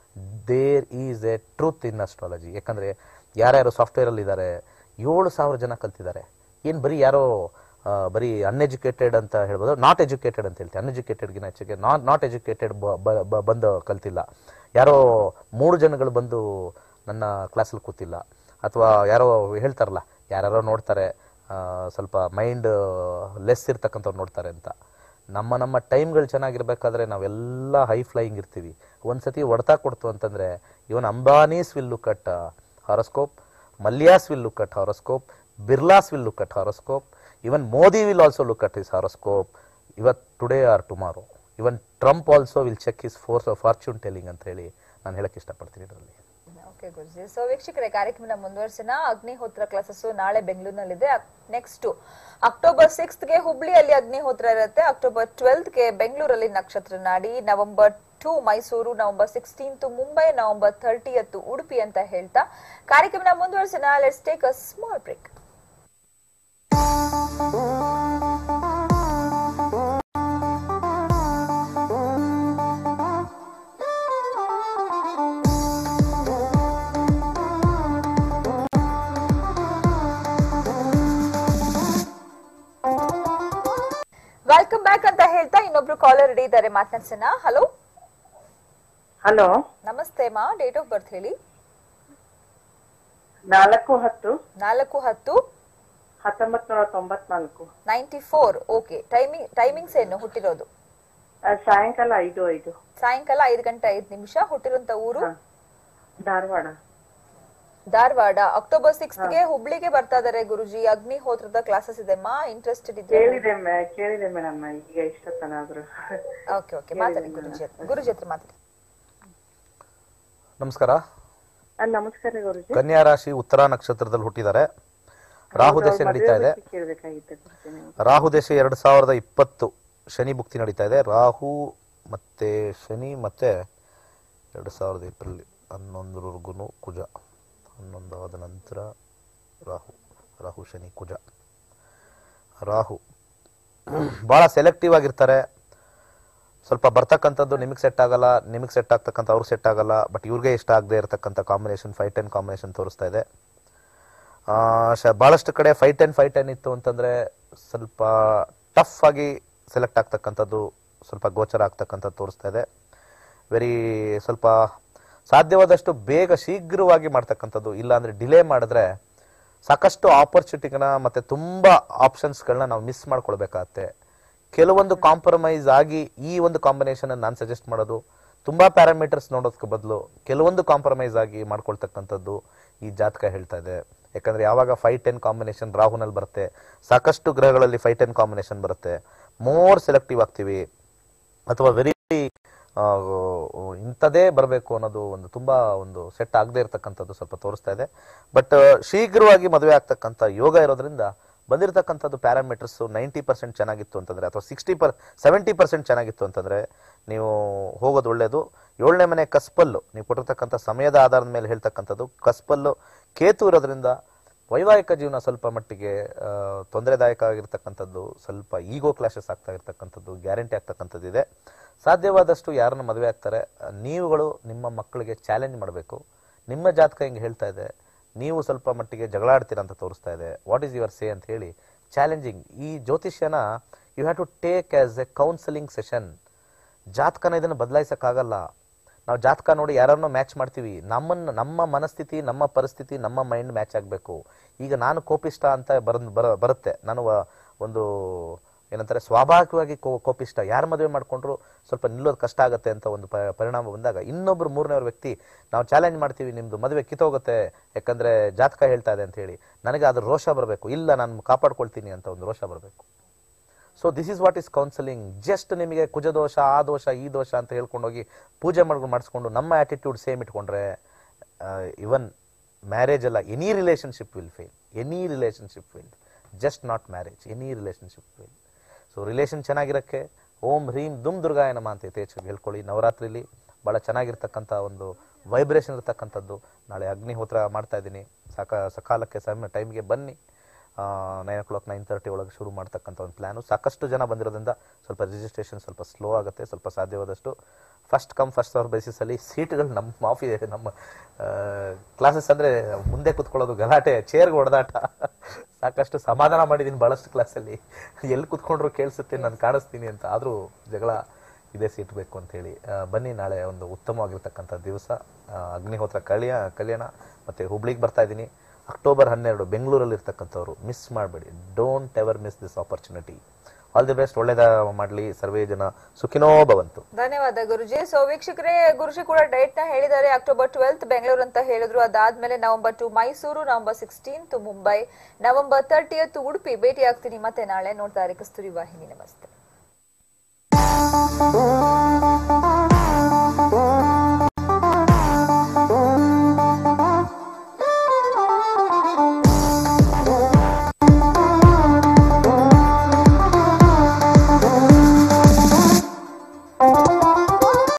there is a truth in astrology ಯಾಕಂದರೆ ಯಾರ್ಯಾರು ಸಾಫ್ಟ್ವೇರಲ್ಲಿ ಇದ್ದಾರೆ ಏಳು ಸಾವಿರ ಜನ ಕಲ್ತಿದ್ದಾರೆ ಏನು ಬರೀ ಯಾರೋ ಆ, ಬರೀ ಅನ್ಎಜುಕೇಟೆಡ್ ಅಂತ ಹೇಳ್ಬೋದು ನಾಟ್ ಎಜುಕೇಟೆಡ್ ಅಂತ ಹೇಳ್ತೀವಿ ಅನ್ಎಜುಕೇಟೆಡ್ಗಿನ ಹೆಚ್ಚಿಗೆ ನಾಟ್ ನಾಟ್ ಎಜುಕೇಟೆಡ್ ಬಂದು ಕಲ್ತಿಲ್ಲ ಯಾರೋ ಮೂರು ಜನಗಳು ಬಂದು ನನ್ನ ಕ್ಲಾಸಲ್ಲಿ ಕೂತಿಲ್ಲ ಅಥವಾ ಯಾರೋ ಹೇಳ್ತಾರಲ್ಲ ಯಾರ್ಯಾರೋ ನೋಡ್ತಾರೆ ಆ, ಸ್ವಲ್ಪ ಮೈಂಡ್ ಲೆಸ್ ಇರ್ತಕ್ಕಂಥವ್ರು ನೋಡ್ತಾರೆ ಅಂತ ನಮ್ಮ ನಮ್ಮ ಟೈಮ್ಗಳು ಚೆನ್ನಾಗಿರ್ಬೇಕಾದ್ರೆ ನಾವೆಲ್ಲ ಹೈ ಫ್ಲೈಯಿಂಗ್ ಇರ್ತೀವಿ ಒಂದ್ಸತಿ ಹೊಡ್ತಾ ಕೊಡ್ತು ಅಂತಂದ್ರೆ even Ambanis will look at horoscope Mallyas will look at horoscope Birlas will look at horoscope even Modi will also look at his horoscope ಇವತ್ today or tomorrow even Trump also will check his force fortune telling ಅಂತ ಹೇಳಿ ನಾನು ಹೇಳಕ್ ಇಷ್ಟಪಡ್ತೀನಿ ಇದರಲ್ಲಿ okay ಗುರುಜಿ so ವೀಕ್ಷಕರೇ ಕಾರ್ಯಕ್ರಮ ಮುಂದುವರ್ಸೋಣ Agnihotra classes ನಾಳೆ ಬೆಂಗಳೂರಿನಲ್ಲಿದೆ ನೆಕ್ಸ್ಟ್ ಅಕ್ಟೋಬರ್ ಸಿಕ್ಸ್ತ್ ಗೆ ಹುಬ್ಳಿಯಲ್ಲಿ ಅಗ್ನಿಹೋತ್ರ ಇರುತ್ತೆ ಅಕ್ಟೋಬರ್ ಟ್ವೆಲ್ತ್ ಗೆ ಬೆಂಗಳೂರಲ್ಲಿ ನಕ್ಷತ್ರ ನಾಡಿ November two Mysuru November sixteenth Mumbai November thirtieth Udupi ಅಂತ ಹೇಳ್ತಾ ಕಾರ್ಯಕ್ರಮ ಮುಂದುವರ್ಸೋಣ let's take a small break welcome back ಅಂತ ಹೇಳ್ತಾ ಇನ್ನೊಬ್ರು ಕಾಲರ್ ರೆಡಿ ಇದ್ದಾರೆ ಮಾತನಾಡ್ಸೋಣ ಹಲೋ ಹಲೋ ನಮಸ್ತೆ ಮಾ ಡೇಟ್ ಆಫ್ ಬರ್ತ್ ಹೇಳಿ ನಾಲ್ಕು ಹತ್ತು ನಾಲ್ಕು ಹತ್ತು ಹತ್ತೊಂಬತ್ ನೂರ ತೊಂಬತ್ನಾಲ್ಕು ninety four okay timing timings ಏನು ಹುಟ್ಟಿರೋದು ಆ, ಸಾಯಂಕಾಲ ಐದು ಐದು ಸಾಯಂಕಾಲ ಐದು ಗಂಟೆ ಐದು ನಿಮಿಷ ಹುಟ್ಟಿರುವಂತ ಊರು ಹಾ. ಧಾರವಾಡ ಧಾರವಾಡ ಅಕ್ಟೋಬರ್ ಸಿಕ್ಸ್ತ್ ಗೆ ಹುಬ್ಳಿಗೆ ಬರ್ತಾ ಇದಾರೆ ಗುರುಜಿ ಅಗ್ನಿಹೋತ್ರದ ಕ್ಲಾಸಸ್ ಇದೆ ಮಾ ಇಂಟ್ರೆಸ್ಟೆಡ್ ಇದ್ರೆ ಕೇಳಿದೆ ಮೇ- ಕೇಳಿದೆ ಮೇಡಮ್ ಈಗ ಇಷ್ಟೊತ್ತನಾದ್ರು ಓಕೆ ಓಕೆ ಮಾತಾಡಿ ಗುರುಜಿ ಹತ್ರ ಗುರುಜಿ ಹತ್ರ ಮಾತಾಡಿ ನಮಸ್ಕಾರ ಆ, ನಮಸ್ಕಾರ ಗುರುಜಿ ಕನ್ಯಾ ರಾಶಿ ಉತ್ತರ ನಕ್ಷತ್ರದಲ್ಲಿ ಹುಟ್ಟಿದ್ದಾರೆ ರಾಹು ದಶೆ ನಡೀತಾ ಇದೆ ಕೇಳ್ಬೇಕಾಗಿತ್ತು ಗುರುಜಿ ನೀವು ರಾಹು ದಶೆ ಎರಡು ಸಾವಿರದ ಇಪ್ಪತ್ತು ಶನಿ ಭುಕ್ತಿ ನಡೀತಾ ಇದೆ ರಾಹು ಮತ್ತೆ ಶನಿ ಮತ್ತೆ ಎರಡು ಸಾವಿರದ ಏಪ್ರಿಲ್ ಹನ್ನೊಂದರವರೆಗೂ ಕುಜ ಹನ್ನೊಂದು ಆದ ನಂತರ ರಾಹು ರಾಹು ಶನಿ ಕುಜ ರಾಹು ಭಾಳ ಸೆಲೆಕ್ಟಿವ್ ಆಗಿರ್ತಾರೆ ಸ್ವಲ್ಪ ಬರ್ತಕ್ಕಂಥದ್ದು ನಿಮಗೆ ಸೆಟ್ ಆಗಲ್ಲ ನಿಮಗೆ ಸೆಟ್ ಆಗ್ತಕ್ಕಂಥ ಅವ್ರಿಗೆ ಸೆಟ್ ಆಗಲ್ಲ ಬಟ್ ಇವ್ರಿಗೆ ಇಷ್ಟ ಆಗದೆ ಇರತಕ್ಕಂಥ ಕಾಂಬಿನೇಷನ್ ಫೈವ್ ಟೆನ್ ಕಾಂಬಿನೇಷನ್ ತೋರಿಸ್ತಾ ಇದೆ ಆ, ಶ ಭಾಳಷ್ಟು ಕಡೆ ಫೈವ್ ಟೆನ್ ಫೈವ್ ಟೆನ್ ಇತ್ತು ಅಂತಂದರೆ ಸ್ವಲ್ಪ ಟಫ್ ಆಗಿ ಸೆಲೆಕ್ಟ್ ಆಗ್ತಕ್ಕಂಥದ್ದು ಸ್ವಲ್ಪ ಗೋಚರ ಆಗ್ತಕ್ಕಂಥದ್ದು ತೋರಿಸ್ತಾ ಇದೆ ವೆರಿ ಸ್ವಲ್ಪ ಸಾಧ್ಯವಾದಷ್ಟು ಬೇಗ ಶೀಘ್ರವಾಗಿ ಮಾಡ್ತಕ್ಕಂಥದ್ದು ಇಲ್ಲ ಅಂದರೆ ಡಿಲೇ ಮಾಡಿದ್ರೆ ಸಾಕಷ್ಟು ಆಪರ್ಚುನಿಟಿಗಳನ್ನ ಮತ್ತು ತುಂಬ ಆಪ್ಷನ್ಸ್ಗಳನ್ನ ನಾವು ಮಿಸ್ ಮಾಡ್ಕೊಳ್ಬೇಕಾಗತ್ತೆ ಕೆಲವೊಂದು ಕಾಂಪ್ರಮೈಸ್ ಆಗಿ ಈ ಒಂದು ಕಾಂಬಿನೇಷನ್ ನಾನು ಸಜೆಸ್ಟ್ ಮಾಡೋದು ತುಂಬಾ ಪ್ಯಾರಾಮೀಟರ್ಸ್ ನೋಡೋದಕ್ಕೆ ಬದಲು ಕೆಲವೊಂದು ಕಾಂಪ್ರಮೈಸ್ ಆಗಿ ಮಾಡ್ಕೊಳ್ತಕ್ಕಂಥದ್ದು ಈ ಜಾತಕ ಹೇಳ್ತಾ ಇದೆ ಯಾಕಂದ್ರೆ ಯಾವಾಗ ಫೈವ್ ಟೆನ್ ಕಾಂಬಿನೇಷನ್ ರಾಹುನಲ್ಲಿ ಬರುತ್ತೆ ಸಾಕಷ್ಟು ಗ್ರಹಗಳಲ್ಲಿ ಫೈವ್ ಟೆನ್ ಕಾಂಬಿನೇಷನ್ ಬರುತ್ತೆ ಮೋರ್ ಸೆಲೆಕ್ಟಿವ್ ಆಗ್ತೀವಿ ಅಥವಾ ವೆರಿ ಇಂಥದೇ ಬರಬೇಕು ಅನ್ನೋದು ಒಂದು ತುಂಬಾ ಒಂದು ಸೆಟ್ ಆಗದೆ ಇರತಕ್ಕಂಥದ್ದು ಸ್ವಲ್ಪ ತೋರಿಸ್ತಾ ಇದೆ ಬಟ್ ಶೀಘ್ರವಾಗಿ ಮದುವೆ ಆಗ್ತಕ್ಕಂಥ ಯೋಗ ಇರೋದ್ರಿಂದ ಬಂದಿರತಕ್ಕಂಥದ್ದು ಪ್ಯಾರಾಮೀಟರ್ಸ್ ನೈಂಟಿ ಪರ್ಸೆಂಟ್ ಚೆನ್ನಾಗಿತ್ತು ಅಂತಂದ್ರೆ ಅಥವಾ ಸಿಕ್ಸ್ಟಿ ಪರ್ ಸೆವೆಂಟಿ ಪರ್ಸೆಂಟ್ ಚೆನ್ನಾಗಿತ್ತು ಅಂತಂದ್ರೆ ನೀವು ಹೋಗೋದು ಒಳ್ಳೆಯದು ಏಳನೇ ಮನೆ ಕಸ್ಪಲ್ಲು ನೀವು ಕೊಟ್ಟಿರ್ತಕ್ಕಂಥ ಸಮಯದ ಆಧಾರದ ಮೇಲೆ ಹೇಳ್ತಕ್ಕಂಥದ್ದು ಕಸ್ಪಲ್ಲು ಕೇತು ಇರೋದ್ರಿಂದ ವೈವಾಹಿಕ ಜೀವನ ಸ್ವಲ್ಪ ಮಟ್ಟಿಗೆ ಆ, ತೊಂದರೆದಾಯಕ ಆಗಿರ್ತಕ್ಕಂಥದ್ದು ಸ್ವಲ್ಪ ಈಗೋ ಕ್ಲಾಶಸ್ ಆಗ್ತಾ ಇರ್ತಕ್ಕಂಥದ್ದು ಗ್ಯಾರಂಟಿ ಆಗ್ತಕ್ಕಂಥದ್ದು ಇದೆ ಸಾಧ್ಯವಾದಷ್ಟು ಯಾರನ್ನ ಮದುವೆ ಆಗ್ತಾರೆ ಆ, ನೀವುಗಳು ನಿಮ್ಮ ಮಕ್ಕಳಿಗೆ ಚಾಲೆಂಜ್ ಮಾಡಬೇಕು ನಿಮ್ಮ ಜಾತಕ ಹಿಂಗೆ ಹೇಳ್ತಾ ಇದೆ ನೀವು ಸ್ವಲ್ಪ ಮಟ್ಟಿಗೆ ಜಗಳ ಆಡ್ತೀರಾ ಅಂತ ತೋರಿಸ್ತಾ ಇದೆ ವಾಟ್ ಈಸ್ ಯುವರ್ ಸೇ ಅಂತ ಹೇಳಿ ಚಾಲೆಂಜಿಂಗ್ ಈ ಜ್ಯೋತಿಷ್ಯನ you have to take as a counselling session ಜಾತಕನ ಇದನ್ನು ಬದಲಾಯಿಸಕ್ಕಾಗಲ್ಲ ನಾವು ಜಾತಕ ನೋಡಿ ಯಾರನ್ನೋ ಮ್ಯಾಚ್ ಮಾಡ್ತೀವಿ ನಮ್ಮನ್ನ ನಮ್ಮ ಮನಸ್ಥಿತಿ ನಮ್ಮ ಪರಿಸ್ಥಿತಿ ನಮ್ಮ ಮೈಂಡ್ ಮ್ಯಾಚ್ ಆಗಬೇಕು ಈಗ ನಾನು ಕೋಪಿಷ್ಟ ಅಂತ ಬರ ಬರ- ಬರುತ್ತೆ ನಾನು ವ- ಒಂದು ಏನಂತಾರೆ ಸ್ವಾಭಾವಿಕವಾಗಿ ಕೋ ಕೋಪಿಷ್ಟ ಯಾರು ಮದುವೆ ಮಾಡ್ಕೊಂಡ್ರು ಸ್ವಲ್ಪ ನಿಲ್ಲೋದು ಕಷ್ಟ ಆಗುತ್ತೆ ಅಂತ ಒಂದು ಪ- ಪರಿಣಾಮ ಬಂದಾಗ ಇನ್ನೊಬ್ರು ಮೂರನೇವ್ರ ವ್ಯಕ್ತಿ ನಾವು ಚಾಲೆಂಜ್ ಮಾಡ್ತೀವಿ ನಿಮ್ದು ಮದುವೆ ಕಿತ್ತೋಗುತ್ತೆ ಯಾಕಂದ್ರೆ ಜಾತಕ ಹೇಳ್ತಾ ಇದೆ ಅಂತ ಹೇಳಿ ನನಗೆ ಅದ್ರ ರೋಷ ಬರಬೇಕು ಇಲ್ಲ ನಾನು ಕಾಪಾಡ್ಕೊಳ್ತೀನಿ ಅಂತ ಒಂದು ರೋಷ ಬರಬೇಕು so this is what is counselling just ನಿಮಗೆ ಕುಜದೋಷ ಆ ದೋಷ ಈ ದೋಷ ಅಂತ ಹೇಳ್ಕೊಂಡೋಗಿ ಪೂಜೆ ಮಾಡ್ಕೊಂಡು ಮಾಡಿಸ್ಕೊಂಡು ನಮ್ಮ ಆಟಿಟ್ಯೂಡ್ ಸೇಮ್ ಇಟ್ಕೊಂಡ್ರೆ ಇವನ್ ಮ್ಯಾರೇಜ್ ಅಲ್ಲ any relationship will fail any relationship will just not marriage any relationship will so relation ಚೆನ್ನಾಗಿರಕ್ಕೆ ಓಂ ಹ್ರೀಂ ದುಮ್ ದುರ್ಗಾಯ ನಮ ಅಂತ ಯಥೇಚ್ಛವಾಗಿ ಹೇಳ್ಕೊಳ್ಳಿ ನವರಾತ್ರಿಲಿ ಭಾಳ ಚೆನ್ನಾಗಿರ್ತಕ್ಕಂಥ ಒಂದು ವೈಬ್ರೇಷನ್ ಇರ್ತಕ್ಕಂಥದ್ದು ನಾಳೆ ಅಗ್ನಿಹೋತ್ರ ಮಾಡ್ತಾ ಇದ್ದೀನಿ ಸಕ ಸಕಾಲಕ್ಕೆ ಸಮಯ ಟೈಮ್ಗೆ ಬನ್ನಿ nine o'clock nine thirty ಒಳಗೆ ಶುರು ಮಾಡ್ತಕ್ಕಂಥ ಒಂದು ಪ್ಲ್ಯಾನು ಸಾಕಷ್ಟು ಜನ ಬಂದಿರೋದ್ರಿಂದ ಸ್ವಲ್ಪ ರಿಜಿಸ್ಟ್ರೇಷನ್ ಸ್ವಲ್ಪ ಸ್ಲೋ ಆಗುತ್ತೆ ಸ್ವಲ್ಪ ಸಾಧ್ಯವಾದಷ್ಟು ಫಸ್ಟ್ ಕಮ್ ಫಸ್ಟ್ ಅವರ್ ಬೇಸಿಸಲ್ಲಿ ಸೀಟ್ಗಳು ನಮ್ಮ ಆಫೀಸ್ ನಮ್ಮ ಕ್ಲಾಸಸ್ ಅಂದರೆ ಮುಂದೆ ಕುತ್ಕೊಳ್ಳೋದು ಗಲಾಟೆ ಚೇರ್ಗೆ ಹೊಡೆದಾಟ ಸಾಕಷ್ಟು ಸಮಾಧಾನ ಮಾಡಿದ್ದೀನಿ ಭಾಳಷ್ಟು ಕ್ಲಾಸಲ್ಲಿ ಎಲ್ಲಿ ಕುತ್ಕೊಂಡ್ರು ಕೇಳಿಸುತ್ತೆ ನಾನು ಕಾಣಿಸ್ತೀನಿ ಅಂತ ಆದರೂ ಜಗಳ ಇದೇ ಸೀಟ್ ಬೇಕು ಅಂತ ಹೇಳಿ ಆ, ಬನ್ನಿ ನಾಳೆ ಒಂದು ಉತ್ತಮವಾಗಿರ್ತಕ್ಕಂಥ ದಿವಸ ಆ, ಅಗ್ನಿಹೋತ್ರ ಕಲ್ಯಾಣ ಕಲ್ಯಾಣ ಮತ್ತು ಹುಬ್ಳಿಗೆ ಬರ್ತಾ ಇದ್ದೀನಿ ಅಕ್ಟೋಬರ್ ಹನ್ನೆರಡು ಬೆಂಗಳೂರಲ್ಲಿ ಇರ್ತಕ್ಕಂಥವ್ರು ಮಿಸ್ ಮಾಡಬೇಡಿ don't ever miss this opportunity all the best ಒಳ್ಳೇದ ಮಾಡಲಿ ಸರ್ವೇ ಜನ ಸುಖಿನೋ ಭವಂತು ಧನ್ಯವಾದ ಗುರುಜಿ ಸೊ ವೀಕ್ಷಕರೇ ಗುರುಜಿ ಕೂಡ ಡೇಟ್ ನ ಹೇಳಿದ್ದಾರೆ ಅಕ್ಟೋಬರ್ ಟ್ವೆಲ್ತ್ ಬೆಂಗಳೂರು ಅಂತ ಹೇಳಿದ್ರು ಅದಾದ್ಮೇಲೆ November to Mysuru November sixteenth Mumbai November thirtieth Udupi ಭೇಟಿ ಆಗ್ತೀನಿ ಮತ್ತೆ ನಾಳೆ ನೋಡ್ತಾ ಇರಿ ಕಸ್ತೂರಿ ವಾಹಿನಿ ನಮಸ್ತೆ